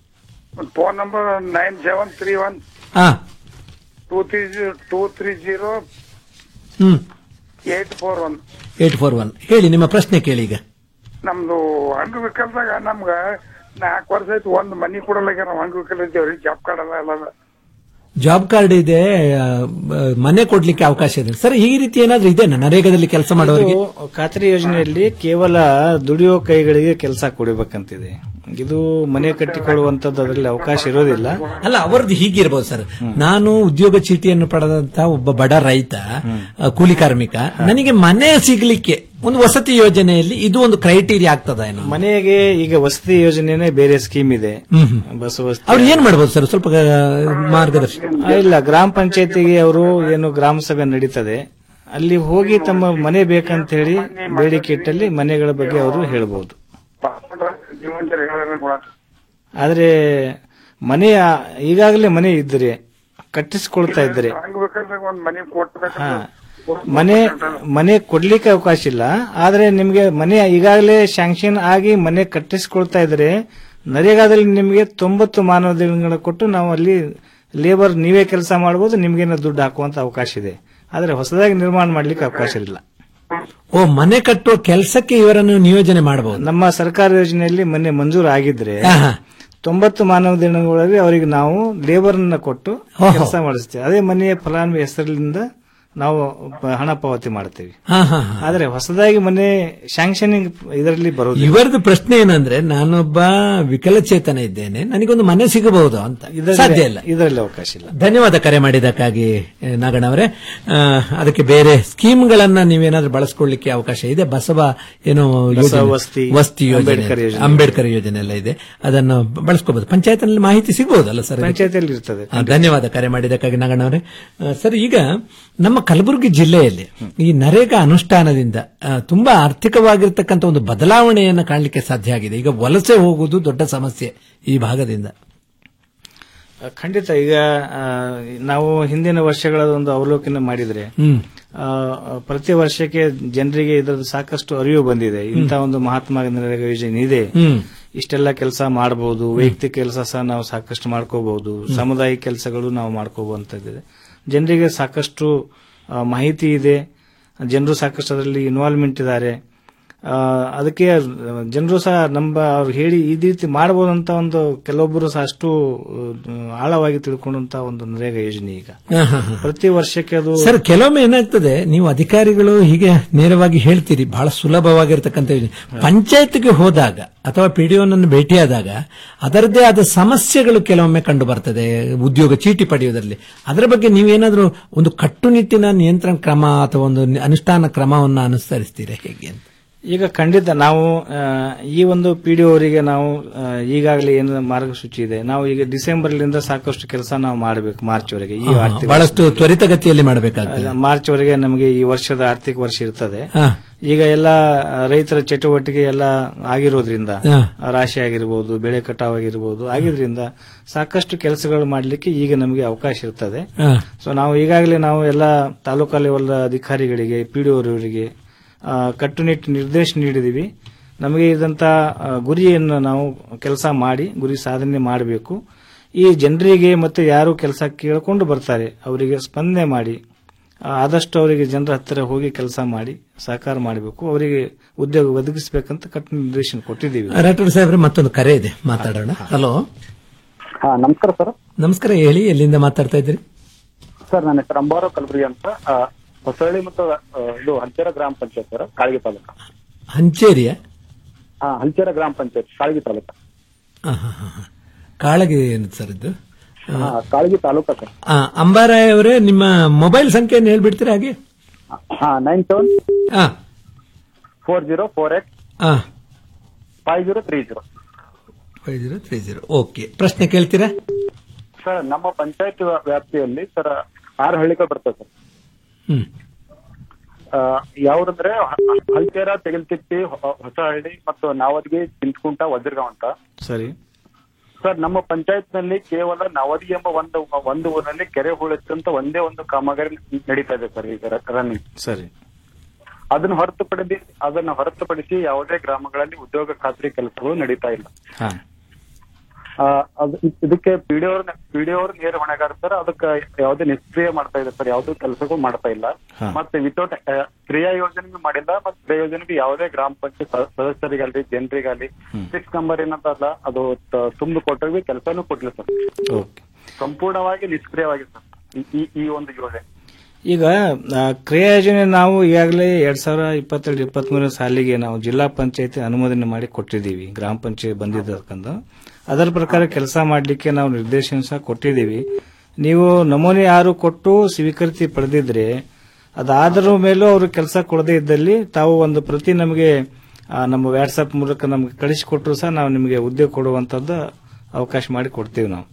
phone number nine seven three one ಹಾ two three two three zero hmm eight four one eight four one ಹೇಳಿ ನಿಮ್ಮ ಪ್ರಶ್ನೆ ಕೇಳಿ ಈಗ ನಮ್ದು ಅಂಗವಿಕಲ್ದಾಗ ನಮ್ಗ ನಾಲ್ಕು ವರ್ಷ ಆಯ್ತು ಒಂದ್ ಮನಿ ಕೊಡಲಾಗ್ಯಾರ ನಾವು ಅಂಗವಿಕಲ ಇದ್ದೇವ್ರಿ ಜಾಬ್ ಕಾರ್ಡ್ ಅಲ್ಲ ಎಲ್ಲ ಅದ. ಜಾಬ್ ಕಾರ್ಡ್ ಇದೆ ಆ, ಬ- ಮನೆ ಕೊಡ್ಲಿಕ್ಕೆ ಅವಕಾಶ ಇದೆ ಸರ್ ಈ ರೀತಿ ಏನಾದ್ರೂ ಇದೆ ನರೇಗಾದಲ್ಲಿ ಕೆಲಸ ಮಾಡೋರಿಗೆ ಇದು ಖಾತ್ರಿ ಯೋಜನೆಯಲ್ಲಿ ಕೇವಲ ದುಡಿಯೋ ಕೈಗಳಿಗೆ ಕೆಲಸ ಕೊಡಬೇಕಂತಿದೆ ಇದು ಮನೆ ಕಟ್ಟಿಕೊಳ್ಳುವಂತದ್ದು ಅದರಲ್ಲಿ ಅವಕಾಶ ಇರೋದಿಲ್ಲ ಅಲ್ಲ ಅವರದ್ದು ಹೀಗಿರ್ಬೋದು ಸರ್ ನಾನು ಉದ್ಯೋಗ ಚೀಟಿಯನ್ನು ಪಡೆದಂತ ಒಬ್ಬ ಬಡ ರೈತ ಆ, ಕೂಲಿ ಕಾರ್ಮಿಕ ನನಗೆ ಮನೆ ಸಿಗ್ಲಿಕ್ಕೆ ಒಂದು ವಸತಿ ಯೋಜನೆಯಲ್ಲಿ ಇದು ಒಂದು ಕ್ರೈಟೀರಿಯಾ ಆಗ್ತದ ಏನೋ ಮನೆಗೆ ಈಗ ವಸತಿ ಯೋಜನೆನೇ ಬೇರೆ ಸ್ಕೀಮ್ ಇದೆ ಹ್ಮ್ ಹ್ಮ್. ಬಸ್ ವಸತಿ ಅವ್ರು ಏನ್ ಮಾಡ್ಬೋದು ಸರ್ ಸ್ವಲ್ಪ ಆ, ಮಾರ್ಗದರ್ಶನ ಆ, ಇಲ್ಲ ಗ್ರಾಮ ಪಂಚಾಯತಿಗೆ ಅವರು ಏನು ಗ್ರಾಮ ಸಭೆ ನಡೀತದೆ ಅಲ್ಲಿ ಹೋಗಿ ತಮ್ಮ ಮನೆ ಬೇಕಂತ ಹೇಳಿ ಬೇಡಿಕೆ ಇಟ್ಟಲ್ಲಿ ಮನೆಗಳ ಬಗ್ಗೆ ಅವರು ಹೇಳ್ಬಹುದು ಜೀವಂತರ ಹೇಳಿದ್ರೆ ಕೊಡಾಕ. ಆದ್ರೆ ಮನೆ ಈಗಾಗಲೇ ಮನೆ ಇದ್ದರೆ ಕಟ್ಟಿಸಿಕೊಳ್ತಾ ಇದ್ದರೆ ಅಂಗವಿಕಲ್ದಾಗ ಒಂದ್ ಮನಿ ಕೊಟ್ಬೇಕು ಹಾ ಮನೆ ಮನೆ ಕೊಡ್ಲಿಕ್ಕೆ ಅವಕಾಶ ಇಲ್ಲ ಆದ್ರೆ ನಿಮ್ಗೆ ಮನೆ ಈಗಾಗಲೇ ಶಾಂಕ್ಷನ್ ಆಗಿ ಮನೆ ಕಟ್ಟಿಸಿಕೊಳ್ತಾ ಇದ್ರೆ ನರೇಗಾದಲ್ಲಿ ನಿಮ್ಗೆ ತೊಂಬತ್ತು ಮಾನವ ದಿನಗಳ ಕೊಟ್ಟು ನಾವು ಅಲ್ಲಿ ಲೇಬರ್ ನೀವೇ ಕೆಲಸ ಮಾಡಬಹುದು ನಿಮ್ಗೇನೋ ದುಡ್ಡು ಹಾಕುವಂತ ಅವಕಾಶ ಇದೆ ಆದ್ರೆ ಹೊಸದಾಗಿ ನಿರ್ಮಾಣ ಮಾಡ್ಲಿಕ್ಕೆ ಅವಕಾಶ ಇಲ್ಲ ಓ ಮನೆ ಕಟ್ಟುವ ಕೆಲಸಕ್ಕೆ ಇವರನ್ನು ನಿಯೋಜನೆ ಮಾಡಬಹುದು ನಮ್ಮ ಸರ್ಕಾರ ಯೋಜನೆಯಲ್ಲಿ ಮೊನ್ನೆ ಮಂಜೂರು ಆಗಿದ್ರೆ ಆಹಾ. ತೊಂಬತ್ತು ಮಾನವ ದಿನಗಳಲ್ಲಿ ಅವರಿಗೆ ನಾವು ಲೇಬರ್ ನ ಕೊಟ್ಟು ಓಹೋ. ಕೆಲಸ ಮಾಡಿಸ್ತೇವೆ ಅದೇ ಮನೆಯ ಫಲಾನುಭವಿ ಹೆಸರಿನಿಂದ ನಾವು ಪ- ಹಣ ಪಾವತಿ ಮಾಡ್ತೇವೆ ಹಾ ಹಾ ಹಾ ಆದ್ರೆ ಹೊಸದಾಗಿ ಮನೆ ಶಾಂಕ್ಷನಿಂಗ್ ಇದರಲ್ಲಿ ಬರೋದು ಇವರದ್ದು ಪ್ರಶ್ನೆ ಏನಂದ್ರೆ ನಾನೊಬ್ಬ ವಿಕಲಚೇತನ ಇದ್ದೇನೆ ನನಗೊಂದು ಮನೆ ಸಿಗಬಹುದು ಅಂತ ಸಾಧ್ಯ ಇಲ್ಲ ಇದರಲ್ಲಿ ಅವಕಾಶ ಇಲ್ಲ ಧನ್ಯವಾದ ಕರೆ ಮಾಡಿದ್ದಕ್ಕಾಗಿ ಆ, ನಾಗಣ್ಣ ಅವರೇ ಆ, ಅದಕ್ಕೆ ಬೇರೆ ಸ್ಕೀಮ್ಗಳನ್ನ ನೀವೇನಾದ್ರೂ ಬಳಸ್ಕೊಳ್ಳಿಕ್ಕೆ ಅವಕಾಶ ಇದೆ ಬಸವ ಏನೋ ಬಸವ ಯೋಜನೆ- ವಸ್ತಿ, ವಸ್ತಿ ಯೋಜನೆ ಅಂಬೇಡ್ಕರ್ ಯೋಜನೆ. ಅಂಬೇಡ್ಕರ್ ಯೋಜನೆ ಎಲ್ಲ ಇದೆ ಅದನ್ನು ಬಳಸ್ಕೋಬಹುದು ಪಂಚಾಯತ್ನಲ್ಲಿ ಮಾಹಿತಿ ಸಿಗಬಹುದಲ್ಲ ಸರ್ ಇದಕ್ಕೆ? ಪಂಚಾಯತಿಯಲ್ಲಿ ಇರ್ತದೆ ಆ, ಧನ್ಯವಾದ ಕರೆ ಮಾಡಿದ್ದಕ್ಕಾಗಿ ನಾಗಣ್ಣವರೇ ಆ, ಸರ್ ಈಗ ನಮ್ಮ ಕಲಬುರಗಿ ಜಿಲ್ಲೆಯಲ್ಲಿ ಈ ನರೇಗಾ ಅನುಷ್ಠಾನದಿಂದ ಆ, ತುಂಬಾ ಆರ್ಥಿಕವಾಗಿರ್ತಕ್ಕಂಥ ಒಂದು ಬದಲಾವಣೆಯನ್ನು ಕಾಣಲಿಕ್ಕೆ ಸಾಧ್ಯ ಆಗಿದೆ ಈಗ ವಲಸೆ ಹೋಗುವುದು ದೊಡ್ಡ ಸಮಸ್ಯೆ ಈ ಭಾಗದಿಂದ ಖಂಡಿತ ಈಗ ಆ, ನಾವು ಹಿಂದಿನ ವರ್ಷಗಳ ಒಂದು ಅವಲೋಕನ ಮಾಡಿದ್ರೆ ಹ್ಮ್ ಆ, ಪ್ರತಿ ವರ್ಷಕ್ಕೆ ಜನರಿಗೆ ಇದರದ್ದು ಸಾಕಷ್ಟು ಅರಿವು ಬಂದಿದೆ ಇಂಥ ಒಂದು ಮಹಾತ್ಮ ಗಾಂಧಿ ನರೇಗಾ ಯೋಜನೆ ಇದೆ ಹ್ಮ್ ಇಷ್ಟೆಲ್ಲ ಕೆಲಸ ಮಾಡಬಹುದು ವೈಯಕ್ತಿಕ ಕೆಲಸ ಸಹ ನಾವು ಸಾಕಷ್ಟು ಮಾಡ್ಕೋಬಹುದು ಸಮುದಾಯಿಕ ಕೆಲಸಗಳು ನಾವು ಮಾಡ್ಕೋಬಹುದಂತದ್ದಿದೆ ಜನರಿಗೆ ಸಾಕಷ್ಟು ಆ, ಮಾಹಿತಿ ಇದೆ ಜನರು ಸಾಕಷ್ಟು ಅದರಲ್ಲಿ ಇನ್ವಾಲ್ವ್ಮೆಂಟ್ ಇದ್ದಾರೆ ಆ, ಅದಕ್ಕೆ ಜನರು ಸಹ ನಮ್ಮ ಅವ್ರು ಹೇಳಿ ಈ ರೀತಿ ಮಾಡಬಹುದಂತ ಒಂದು ಕೆಲವೊಬ್ಬರು ಸಹ ಅಷ್ಟು ಆ, ಆಳವಾಗಿ ತಿಳ್ಕೊಂಡಂತ ಒಂದು ನರೇಗಾ ಯೋಜನೆ ಈಗ ಹಾ, ಹಾ, ಹಾ. ಪ್ರತಿ ವರ್ಷಕ್ಕೆ ಅದು ಸರ್ ಕೆಲವೊಮ್ಮೆ ಏನಾಗ್ತದೆ ನೀವು ಅಧಿಕಾರಿಗಳು ಹೀಗೆ ನೇರವಾಗಿ ಹೇಳ್ತೀರಿ ಬಹಳ ಸುಲಭವಾಗಿರ್ತಕ್ಕಂಥ ಯೋಜನೆ ಪಂಚಾಯತ್ಗೆ ಹೋದಾಗ ಅಥವಾ ಪಿಡಿಒನನ್ನು ಭೇಟಿಯಾದಾಗ ಅದರದ್ದೇ ಆದ ಸಮಸ್ಯೆಗಳು ಕೆಲವೊಮ್ಮೆ ಕಂಡು ಬರ್ತದೆ ಉದ್ಯೋಗ ಚೀಟಿ ಪಡೆಯುವುದರಲ್ಲಿ ಅದರ ಬಗ್ಗೆ ನೀವೇನಾದ್ರೂ ಒಂದು ಕಟ್ಟುನಿಟ್ಟಿನ ನಿಯಂತ್ರಣ ಕ್ರಮ ಅಥವಾ ಒಂದು ಅನುಷ್ಠಾನ ಕ್ರಮವನ್ನು ಅನುಸರಿಸ್ತೀರಾ ಹೇಗೆ ಅಂತ ಈಗ ಖಂಡಿತ ನಾವು ಆ, ಈ ಒಂದು ಪಿಡಿ ಅವರಿಗೆ ನಾವು ಆ, ಈಗಾಗಲೇ ಏನು ಮಾರ್ಗಸೂಚಿ ಇದೆ ನಾವು ಈಗ ಡಿಸೆಂಬರ್ಲಿಂದ ಸಾಕಷ್ಟು ಕೆಲಸ ನಾವು ಮಾಡಬೇಕು ಮಾರ್ಚ್ ವರೆಗೆ ಈ ಹಾ, ಆರ್ಥಿಕ ಬಹಳಷ್ಟು ತ್ವರಿತಗತಿಯಲ್ಲಿ ಮಾಡಬೇಕಾಗ್ತದೆ ಅಲ್ಲ, ಮಾರ್ಚ್ ವರೆಗೆ ನಮಗೆ ಈ ವರ್ಷದ ಆರ್ಥಿಕ ವರ್ಷ ಇರ್ತದೆ ಹಾ. ಈಗ ಎಲ್ಲ ರೈತರ ಚಟುವಟಿಕೆ ಎಲ್ಲ ಆಗಿರೋದ್ರಿಂದ ಹಾ. ರಾಶಿ ಆಗಿರ್ಬೋದು ಬೆಳೆ ಕಟಾವ್ ಆಗಿರ್ಬೋದು ಆಗಿದ್ರಿಂದ ಸಾಕಷ್ಟು ಕೆಲಸಗಳು ಮಾಡಲಿಕ್ಕೆ ಈಗ ನಮಗೆ ಅವಕಾಶ ಇರ್ತದೆ ಹಾ. ಸೊ ನಾವು ಈಗಾಗಲೇ ನಾವು ಎಲ್ಲ ತಾಲೂಕಾ ಲೆವೆಲ್ ಅಧಿಕಾರಿಗಳಿಗೆ ಪಿಡಿಒರವರಿಗೆ ಕಟ್ಟುನಿಟ್ಟು ನಿರ್ದೇಶನ ನೀಡಿದೀವಿ ನಮಗೆ ಇದಂತ ಆ, ಗುರಿಯನ್ನು ನಾವು ಕೆಲಸ ಮಾಡಿ ಗುರಿ ಸಾಧನೆ ಮಾಡಬೇಕು ಈ ಜನರಿಗೆ ಮತ್ತೆ ಯಾರು ಕೆಲಸ ಕೇಳಿಕೊಂಡು ಬರ್ತಾರೆ ಅವರಿಗೆ ಸ್ಪಂದನೆ ಮಾಡಿ ಆ, ಆದಷ್ಟು ಅವರಿಗೆ ಜನರ ಹತ್ತಿರ ಹೋಗಿ ಕೆಲಸ ಮಾಡಿ ಸಹಕಾರ ಮಾಡಬೇಕು ಅವರಿಗೆ ಉದ್ಯೋಗ ಒದಗಿಸಬೇಕಂತ ಕಟ್ಟು ನಿರ್ದೇಶನ ಕೊಟ್ಟಿದ್ದೀವಿ ರಾಠೋಡ್ ಸಾಹೇಬ್ರೆ ಮತ್ತೊಂದು ಕರೆ ಇದೆ ಮಾತಾಡೋಣ ಹಲೋ ಹಾ ನಮಸ್ಕಾರ ಸರ್ ನಮಸ್ಕಾರ ಹೇಳಿ ಎಲ್ಲಿಂದ ಮಾತಾಡ್ತಾ ಇದ್ದೀರಿ ಸರ್ ನನ್ನ ಹೆಸರು ಅಂಬಾರೋ ಕಲಬುರಗಿ ಅಂತ ಆ, ಹೊಸಳ್ಳಿ ಮತ್ತು ಆ, ಇದು ಹಲ್ಚೇರ ಗ್ರಾಮ ಪಂಚಾಯತ್ ಸರ್ ಕಾಳಗಿ ತಾಲೂಕು ಹಂಚೇರಿಯ ಹಾ ಹಲ್ಚೇರ ಗ್ರಾಮ ಪಂಚಾಯತ್ ಕಾಳಗಿ ತಾಲೂಕು ಆ, ಹಾ, ಹಾ, ಹಾ. ಕಾಳಗಿ ಏನು ಸರ್ ಇದು ಹಾ ಕಾಳಗಿ ತಾಲೂಕ ಸರ್ ಆ, ಅಂಬಾರಾಯ್ ಅವರೇ ನಿಮ್ಮ ಮೊಬೈಲ್ ಸಂಖ್ಯೆಯನ್ನು ಹೇಳ್ಬಿಡ್ತೀರಾ ಹಾಗೆ ಹಾ ನೈನ್ ಸೆವೆನ್ ಹಾ ಫೋರ್ ಜೀರೋ ಫೋರ್ ಏಟ್ ಹಾ five zero three zero five zero three zero okay ಪ್ರಶ್ನೆ ಕೇಳ್ತೀರಾ ಸರ್ ನಮ್ಮ ಪಂಚಾಯತ್ ವ್ಯಾಪ್ತಿಯಲ್ಲಿ ಸರ್ ಆರು ಹಳ್ಳಿಗಳು ಬರ್ತವೆ ಸರ್ ಹ್ಮ್ ಆ, ಯಾವ್ದಂದ್ರೆ ಹ- ಹಲ್ಚೇರ ತೆಗಲ್ತಿಟ್ಟಿ ಹೊ- ಹೊಸಹಳ್ಳಿ ಮತ್ತು ನಾವದ್ಗಿ ಚಿಂತ್ಕುಂಟ ವಜ್ರಗಾಂವ್ ಅಂತ ಸರಿ ಸರ್ ನಮ್ಮ ಪಂಚಾಯತ್ ನಲ್ಲಿ ಕೇವಲ ನವದಿ ಎಂಬ ಒಂದು ಒಂದು ಊರಿನಲ್ಲಿ ಕೆರೆ ಹೂಳೆತ್ತಂತ ಒಂದೇ ಒಂದು ಕಾಮಗಾರಿ ನಡೀತಾ ಇದೆ ಸರ್ ಈಗ ರನ್ನಿಂಗ್ ಸರಿ ಅದನ್ನು ಹೊರತುಪಡಿಸಿ ಅದನ್ನು ಹೊರತುಪಡಿಸಿ ಯಾವುದೇ ಗ್ರಾಮಗಳಲ್ಲಿ ಉದ್ಯೋಗ ಖಾತ್ರಿ ಕೆಲಸಗಳು ನಡೀತಾ ಇಲ್ಲ ಹಾ ಆ, ಅದು ಇದಕ್ಕೆ ಪಿಡಿಒ ಪಿಡಿಒ ನೇರ ಹೊಣೆಗಾರ ಸರ್ ಅದಕ್ಕೆ ಯಾವುದೇ ನಿಷ್ಕ್ರಿಯ ಮಾಡ್ತಾ ಇದೆ ಸರ್ ಯಾವುದೇ ಕೆಲಸಗಳು ಮಾಡ್ತಾ ಇಲ್ಲ ಹಾ. ಮತ್ತೆ ವಿತೌಟ್ ಕ್ರಿಯಾ ಯೋಜನೆಗೂ ಮಾಡಿಲ್ಲ ಮತ್ತೆ ಕ್ರಿಯಾ ಯೋಜನೆಗೆ ಯಾವುದೇ ಗ್ರಾಮ ಪಂಚಾಯತ್ ಸ- ಸದಸ್ಯರಿಗಾಗಲಿ ಜನರಿಗಾಗಲಿ ಸಿಕ್ಸ್ ನಂಬರ್ ಏನಂತಲ್ಲ ಅದು ತ- ತುಂಬಿ ಕೊಟ್ಟರಿಗೆ ಕೆಲಸನೂ ಕೊಟ್ಟಿಲ್ಲ ಸರ್ ಓಕೆ ಸಂಪೂರ್ಣವಾಗಿ ನಿಷ್ಕ್ರಿಯವಾಗಿದೆ ಸರ್ ಈ- ಈ ಈ ಒಂದು ಯೋಜನೆ ಈಗ ಆ, ಕ್ರಿಯಾ ಯೋಜನೆ ನಾವು ಈಗಾಗಲೇ ಎರಡ್ ಸಾವಿರ ಇಪ್ಪತ್ತೆರಡು ಇಪ್ಪತ್ಮೂರನೇ ಸಾಲಿಗೆ ನಾವು ಜಿಲ್ಲಾ ಪಂಚಾಯತಿ ಅನುಮೋದನೆ ಮಾಡಿ ಕೊಟ್ಟಿದ್ದೀವಿ ಗ್ರಾಮ ಪಂಚಾಯತ್ ಬಂದಿದ್ದಕ್ಕಂತ ಅದರ ಪ್ರಕಾರ ಕೆಲಸ ಮಾಡಲಿಕ್ಕೆ ನಾವು ನಿರ್ದೇಶನ ಸಹ ಕೊಟ್ಟಿದ್ದೀವಿ ನೀವು ನಮೂನೆ ಯಾರು ಕೊಟ್ಟು ಸ್ವೀಕೃತಿ ಪಡೆದಿದ್ರೆ ಅದಾದ್ರ ಮೇಲೂ ಅವರು ಕೆಲಸ ಕೊಡದೇ ಇದ್ದಲ್ಲಿ ತಾವು ಒಂದು ಪ್ರತಿ ನಮಗೆ ಆ, ನಮ್ಮ ವಾಟ್ಸ್ಆಪ್ ಮೂಲಕ ನಮಗೆ ಕಳಿಸಿಕೊಟ್ರು ಸಹ ನಾವು ನಿಮಗೆ ಉದ್ಯೋಗ ಕೊಡುವಂತದ್ದು ಅವಕಾಶ ಮಾಡಿ ಕೊಡ್ತೀವಿ ನಾವು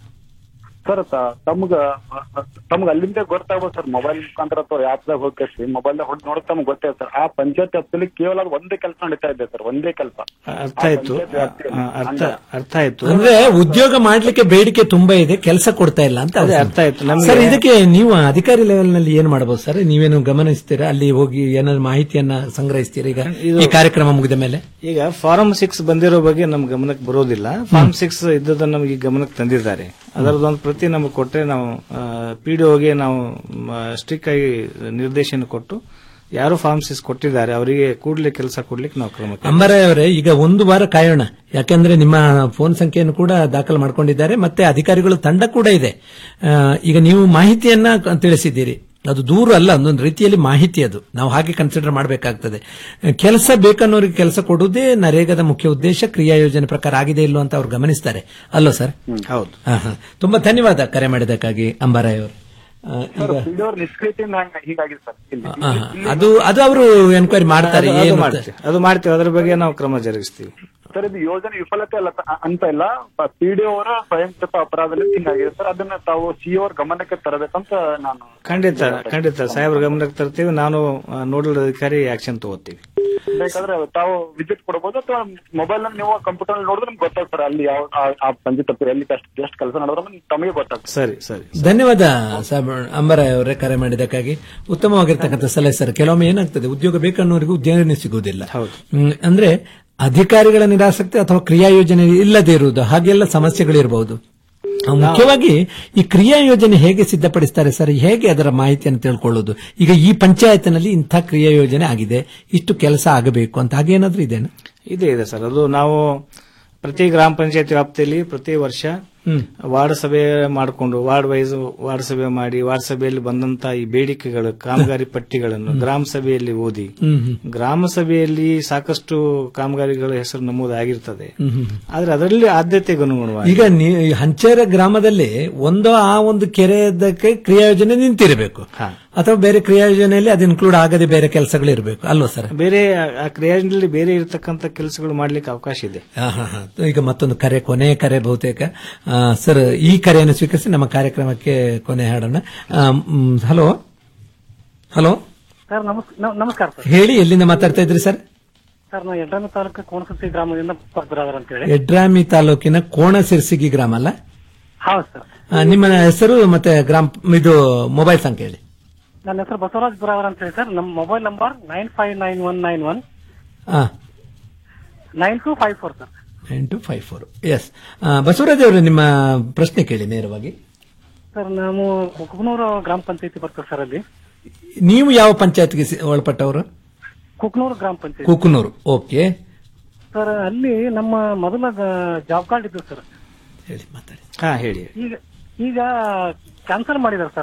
ಸರ್ ತ- ತಮ್ಗ ತಮ್ಗ ಅಲ್ಲಿಂದ ಗೊತ್ತಾಗ್ಬೋದು ಸರ್ ಮೊಬೈಲ್ ಮುಖಾಂತರ ಅಥವಾ ಆಪ್ದಾಗ ಹೋಗಿ ಮೊಬೈಲ್ ಹೊಡೆದು ನೋಡಿದ್ರೆ ತಮ್ಗೆ ಗೊತ್ತೇ ಸರ್ ಆ ಪಂಚಾಯತ್ ವ್ಯಾಪ್ತಿಯಲ್ಲಿ ಕೇವಲ ಅದು ಒಂದೇ ಕೆಲಸ ನಡೀತಾ ಇದೆ ಸರ್ ಒಂದೇ ಕೆಲಸ ಅರ್ಥ ಆಯ್ತು ಆ, ಅರ್ಥ ಅರ್ಥ ಆಯ್ತು ಅಂದ್ರೆ ಉದ್ಯೋಗ ಮಾಡ್ಲಿಕ್ಕೆ ಬೇಡಿಕೆ ತುಂಬಾ ಇದೆ ಕೆಲಸ ಕೊಡ್ತಾ ಇಲ್ಲ ಅಂತ ಅದೇ ಅರ್ಥ ಆಯ್ತು. ನಮ್ಗೆ- ಸರ್ ಇದಕ್ಕೆ ನೀವು ಅಧಿಕಾರಿ ಲೆವೆಲ್ ನಲ್ಲಿ ಏನ್ ಮಾಡಬಹುದು ಸರ್ ನೀವೇನು ಗಮನಿಸ್ತೀರಾ ಅಲ್ಲಿ ಹೋಗಿ ಏನಾದ್ರು ಮಾಹಿತಿಯನ್ನ ಸಂಗ್ರಹಿಸ್ತೀರಾ ಈಗ ಈ ಕಾರ್ಯಕ್ರಮ ಮುಗಿದ ಮೇಲೆ ಈಗ ಫಾರಂ ಸಿಕ್ಸ್ ಬಂದಿರೋ ಬಗ್ಗೆ ನಮ್ ಗಮನಕ್ಕೆ ಬರೋದಿಲ್ಲ ಫಾರ್ಮ್ ಸಿಕ್ಸ್ ಇದ್ದದನ್ನ ನಮಗೆ ಗಮನಕ್ಕೆ ತಂದಿದ್ದಾರೆ ಅದರದೊಂದು ಪ್ರತಿ ನಮಗೆ ಕೊಟ್ಟರೆ ನಾವು ಪಿಡಿಒಗೆ ನಾವು ಸ್ಟ್ರಿಕ್ ಆಗಿ ನಿರ್ದೇಶನ ಕೊಟ್ಟು ಯಾರು ಫಾರ್ಮ್ ಸಿಕ್ಸ್ ಕೊಟ್ಟಿದ್ದಾರೆ ಅವರಿಗೆ ಕೂಡಲೇ ಕೆಲಸ ಕೊಡ್ಲಿಕ್ಕೆ ನಾವು ಕ್ರಮ ಕೈ- ಅಂಬರಾಯ್ ಅವರೇ ಈಗ ಒಂದು ವಾರ ಕಾಯೋಣ ಯಾಕಂದ್ರೆ ನಿಮ್ಮ ಫೋನ್ ಸಂಖ್ಯೆಯನ್ನು ಕೂಡ ದಾಖಲು ಮಾಡ್ಕೊಂಡಿದ್ದಾರೆ ಮತ್ತೆ ಅಧಿಕಾರಿಗಳ ತಂಡ ಕೂಡ ಇದೆ ಆ, ಈಗ ನೀವು ಮಾಹಿತಿಯನ್ನ ಕ- ತಿಳಿಸಿದ್ದೀರಿ ಅದು ದೂರ ಅಲ್ಲ ಒಂದೊಂದು ರೀತಿಯಲ್ಲಿ ಮಾಹಿತಿ ಅದು ನಾವು ಹಾಗೆ ಕನ್ಸಿಡರ್ ಮಾಡಬೇಕಾಗ್ತದೆ ಕೆಲಸ ಬೇಕನ್ನೋರಿಗೆ ಕೆಲಸ ಕೊಡುವುದೇ ನರೇಗಾದ ಮುಖ್ಯ ಉದ್ದೇಶ ಕ್ರಿಯಾ ಯೋಜನೆ ಪ್ರಕಾರ ಆಗಿದೆ ಇಲ್ಲೋ ಅಂತ ಅವ್ರು ಗಮನಿಸ್ತಾರೆ ಅಲ್ಲೋ ಸರ್ ಹೌದು ಹಾ, ಹಾ. ತುಂಬಾ ಧನ್ಯವಾದ ಕರೆ ಮಾಡಿದ್ದಕ್ಕಾಗಿ ಅಂಬಾರಾಯ್ ಅವರು ಆ, ಸರ್ ಈಗ ಪಿಡಿಒ ನಿಷ್ಕ್ರಿಯತೆಯಿಂದ ಹಂಗ ಹೀಗಾಗಿದೆ ಸರ್ ಇಲ್ಲಿ ಆ, ಹಾ. ಅದು ಅದು ಅವರು ಎನ್ಕ್ವೈರಿ ಮಾಡ್ತಾರೆ ಅದು- ಅದು ಏನು ಅಂತ. ಮಾಡ್ತೀವಿ ಅದು ಮಾಡ್ತೀವಿ ಅದ್ರ ಬಗ್ಗೆ ನಾವು ಕ್ರಮ ಜರುಗಿಸ್ತೀವಿ ಸರ್ ಇದು ಯೋಜನೆ ವಿಫಲತೆ ಅಲ್ಲ ತ- ಅಂತ ಇಲ್ಲ ಪಿಡಿಒ ಅವರ ಸ್ವಯಂಕೃತ ಅಪರಾಧದಲ್ಲಿ ಹಿಂಗಾಗಿದೆ ಸರ್ ಅದನ್ನ ತಾವು ಸಿಇಒ ಅವ್ರ ಗಮನಕ್ಕೆ ತರಬೇಕಂತ ನಾನು ಖಂಡಿತ ಖಂಡಿತ ಸಾಹೇಬ್ರ ಗಮನಕ್ಕೆ ತರ್ತೀವಿ ನಾನು ನೋಡಲ್ ಅಧಿಕಾರಿ ಆಕ್ಷನ್ ತಗೋತೀವಿ ಬೇಕಾದ್ರೆ ತಾವು ವಿಸಿಟ್ ಕೊಡಬಹುದು ಅಥವಾ ಮೊಬೈಲ್ ನಲ್ಲಿ ನೀವು ಕಂಪ್ಯೂಟರ್ ನೋಡಿದ್ರೆ ನಿಮ್ಗೆ ಗೊತ್ತಾಗ್ತದೆ ಸರ್ ಅಲ್ಲಿ ಯಾವ ಆ- ಆ ಪಂಚಾಯತ್ ತಪ್ಪು ಎಲ್ಲಿ ಎಷ್ಟು ಎಷ್ಟು ಕೆಲಸ ನಡೆದ್ರೆ ತಮಗೆ ಗೊತ್ತಾಗ್ತದೆ ಸರಿ ಸರಿ ಧನ್ಯವಾದ ಸಾಬ್ ಅಂಬರಾಯ್ ಅವರೇ ಕರೆ ಮಾಡಿದ್ದಕ್ಕಾಗಿ ಉತ್ತಮವಾಗಿರ್ತಕ್ಕಂಥ ಸಲಹೆ ಸರ್ ಕೆಲವೊಮ್ಮೆ ಏನಾಗ್ತದೆ ಉದ್ಯೋಗ ಬೇಕನ್ನೋರಿಗೂ ಉದ್ಯೋಗನೇ ಸಿಗುವುದಿಲ್ಲ ಹ್ಮ್, ಅಂದ್ರೆ ಅಧಿಕಾರಿಗಳ ನಿರಾಸಕ್ತಿ ಅಥವಾ ಕ್ರಿಯಾ ಯೋಜನೆ ಇಲ್ಲದೆ ಇರುವುದು ಹಾಗೆಲ್ಲ ಸಮಸ್ಯೆಗಳಿರಬಹುದು ಆ, ಮುಖ್ಯವಾಗಿ ಈ ಕ್ರಿಯಾ ಯೋಜನೆ ಹೇಗೆ ಸಿದ್ಧಪಡಿಸ್ತಾರೆ ಸರ್ ಹೇಗೆ ಅದರ ಮಾಹಿತಿಯನ್ನು ತಿಳ್ಕೊಳ್ಳೋದು ಈಗ ಈ ಪಂಚಾಯತ್ನಲ್ಲಿ ಇಂಥ ಕ್ರಿಯಾ ಯೋಜನೆ ಆಗಿದೆ ಇಷ್ಟು ಕೆಲಸ ಆಗಬೇಕು ಅಂತ ಹಾಗೇನಾದ್ರೂ ಇದೆನಾ ಇದೆ ಇದೆ ಸರ್ ಅದು ನಾವು ಪ್ರತಿ ಗ್ರಾಮ ಪಂಚಾಯತ್ ವ್ಯಾಪ್ತಿಯಲ್ಲಿ ಪ್ರತಿ ವರ್ಷ ಹ್ಮ್. ವಾರ್ಡ್ ಸಭೆ ಮಾಡಿಕೊಂಡು ವಾರ್ಡ್ ವೈಸ್ ವಾರ್ಡ್ ಸಭೆ ಮಾಡಿ ವಾರ್ಡ್ ಸಭೆಯಲ್ಲಿ ಬಂದಂತ ಈ ಬೇಡಿಕೆಗಳು ಕಾಮಗಾರಿ ಪಟ್ಟಿಗಳನ್ನು ಗ್ರಾಮ ಸಭೆಯಲ್ಲಿ ಓದಿ ಹ್ಮ್, ಹ್ಮ್. ಗ್ರಾಮ ಸಭೆಯಲ್ಲಿ ಸಾಕಷ್ಟು ಕಾಮಗಾರಿಗಳ ಹೆಸರು ನಮೂದಾಗಿರ್ತದೆ ಹ್ಮ್, ಹ್ಮ್. ಆದ್ರೆ ಅದರಲ್ಲಿ ಆದ್ಯತೆಗೆ ಅನುಗುಣವಾಗಿ ಈಗ ನೀ ಹಂಚೇರ ಗ್ರಾಮದಲ್ಲಿ ಒಂದು ಆ ಒಂದು ಕೆರೆಯದಕ್ಕೆ ಕ್ರಿಯಾಯೋಜನೆ ನಿಂತಿರಬೇಕು ಅಥವಾ ಬೇರೆ ಕ್ರಿಯಾಯೋಜನೆಯಲ್ಲಿ ಅದು ಇನ್ಕ್ಲೂಡ್ ಆಗದೆ ಬೇರೆ ಕೆಲಸಗಳು ಇರಬೇಕು ಅಲ್ವಾ ಸರ್ ಬೇರೆ ಆ- ಆ ಕ್ರಿಯಾದಲ್ಲಿ ಬೇರೆ ಇರತಕ್ಕಂತ ಕೆಲಸಗಳು ಮಾಡ್ಲಿಕ್ಕೆ ಅವಕಾಶ ಇದೆ ಹಾ, ಹಾ, ಹಾ. ಈಗ ಮತ್ತೊಂದು ಕರೆ ಕೊನೆಯ ಕರೆ ಬಹುತೇಕ ಆ, ಸರ್ ಈ ಕರೆಯನ್ನು ಸ್ವೀಕರಿಸಿ ನಮ್ಮ ಕಾರ್ಯಕ್ರಮಕ್ಕೆ ಕೊನೆ ಹಾಡೋಣ ಹಲೋ ಹಲೋ ಸರ್ ನಮಸ್- ನ- ನಮಸ್ಕಾರ ಸರ್ ಹೇಳಿ ಎಲ್ಲಿಂದ ಮಾತಾಡ್ತಾ ಇದ್ರಿ ಸರ್ ಸರ್ ನಾವು ಯಡ್ರಾಮಿ ತಾಲೂಕು ಕೋಣಸುತ್ತಿ ಗ್ರಾಮದಿಂದ ಪದ್ರಾವರ್ ಅಂತ ಹೇಳಿ ಯಡ್ರಾಮಿ ತಾಲೂಕಿನ ಕೋಣಸಿರ್ಸಿಗಿ ಗ್ರಾಮ ಅಲ್ಲ ಹೌದು ಸರ್ ಆ, ನಿಮ್ಮ ಹೆಸರು ಮತ್ತೆ ಗ್ರಾಮ ಇದು ಮೊಬೈಲ್ ಸಂಖ್ಯೆ ಹೇಳಿ ನನ್ನ ಹೆಸರು ಬಸವರಾಜ್ ಬುರಾವರ್ ಅಂತ ಹೇಳಿ ಸರ್ ನಮ್ಮ mobile number nine five nine one nine one ಹಾ nine two five four sir nine two five four S Basavaraj ಅವರು ನಿಮ್ಮ ಪ್ರಶ್ನೆ ಕೇಳಿ ನೇರವಾಗಿ ಸರ್ ನಾವು ಕುಕ್ನೂರು ಗ್ರಾಮ ಪಂಚಾಯತಿ ಬರ್ತದೆ ಸರ್ ಅಲ್ಲಿ ನೀವು ಯಾವ ಪಂಚಾಯತ್ಗೆ ಸಿ- ಒಳಪಟ್ಟವರು ಕುಕ್ನೂರು ಗ್ರಾಮ ಪಂಚಾಯತಿ ಕುಕನೂರು ಓಕೆ ಸರ್ ಅಲ್ಲಿ ನಮ್ಮ ಮೊದಲ ಜಾಬ್ ಕಾರ್ಡ್ ಇದ್ದು ಸರ್ ಹೇಳಿ ಮಾತಾಡಿ ಹಾ ಹೇಳಿ ಈಗ ಈಗ ಕ್ಯಾನ್ಸಲ್ ಮಾಡಿದಾರೆ ಸರ್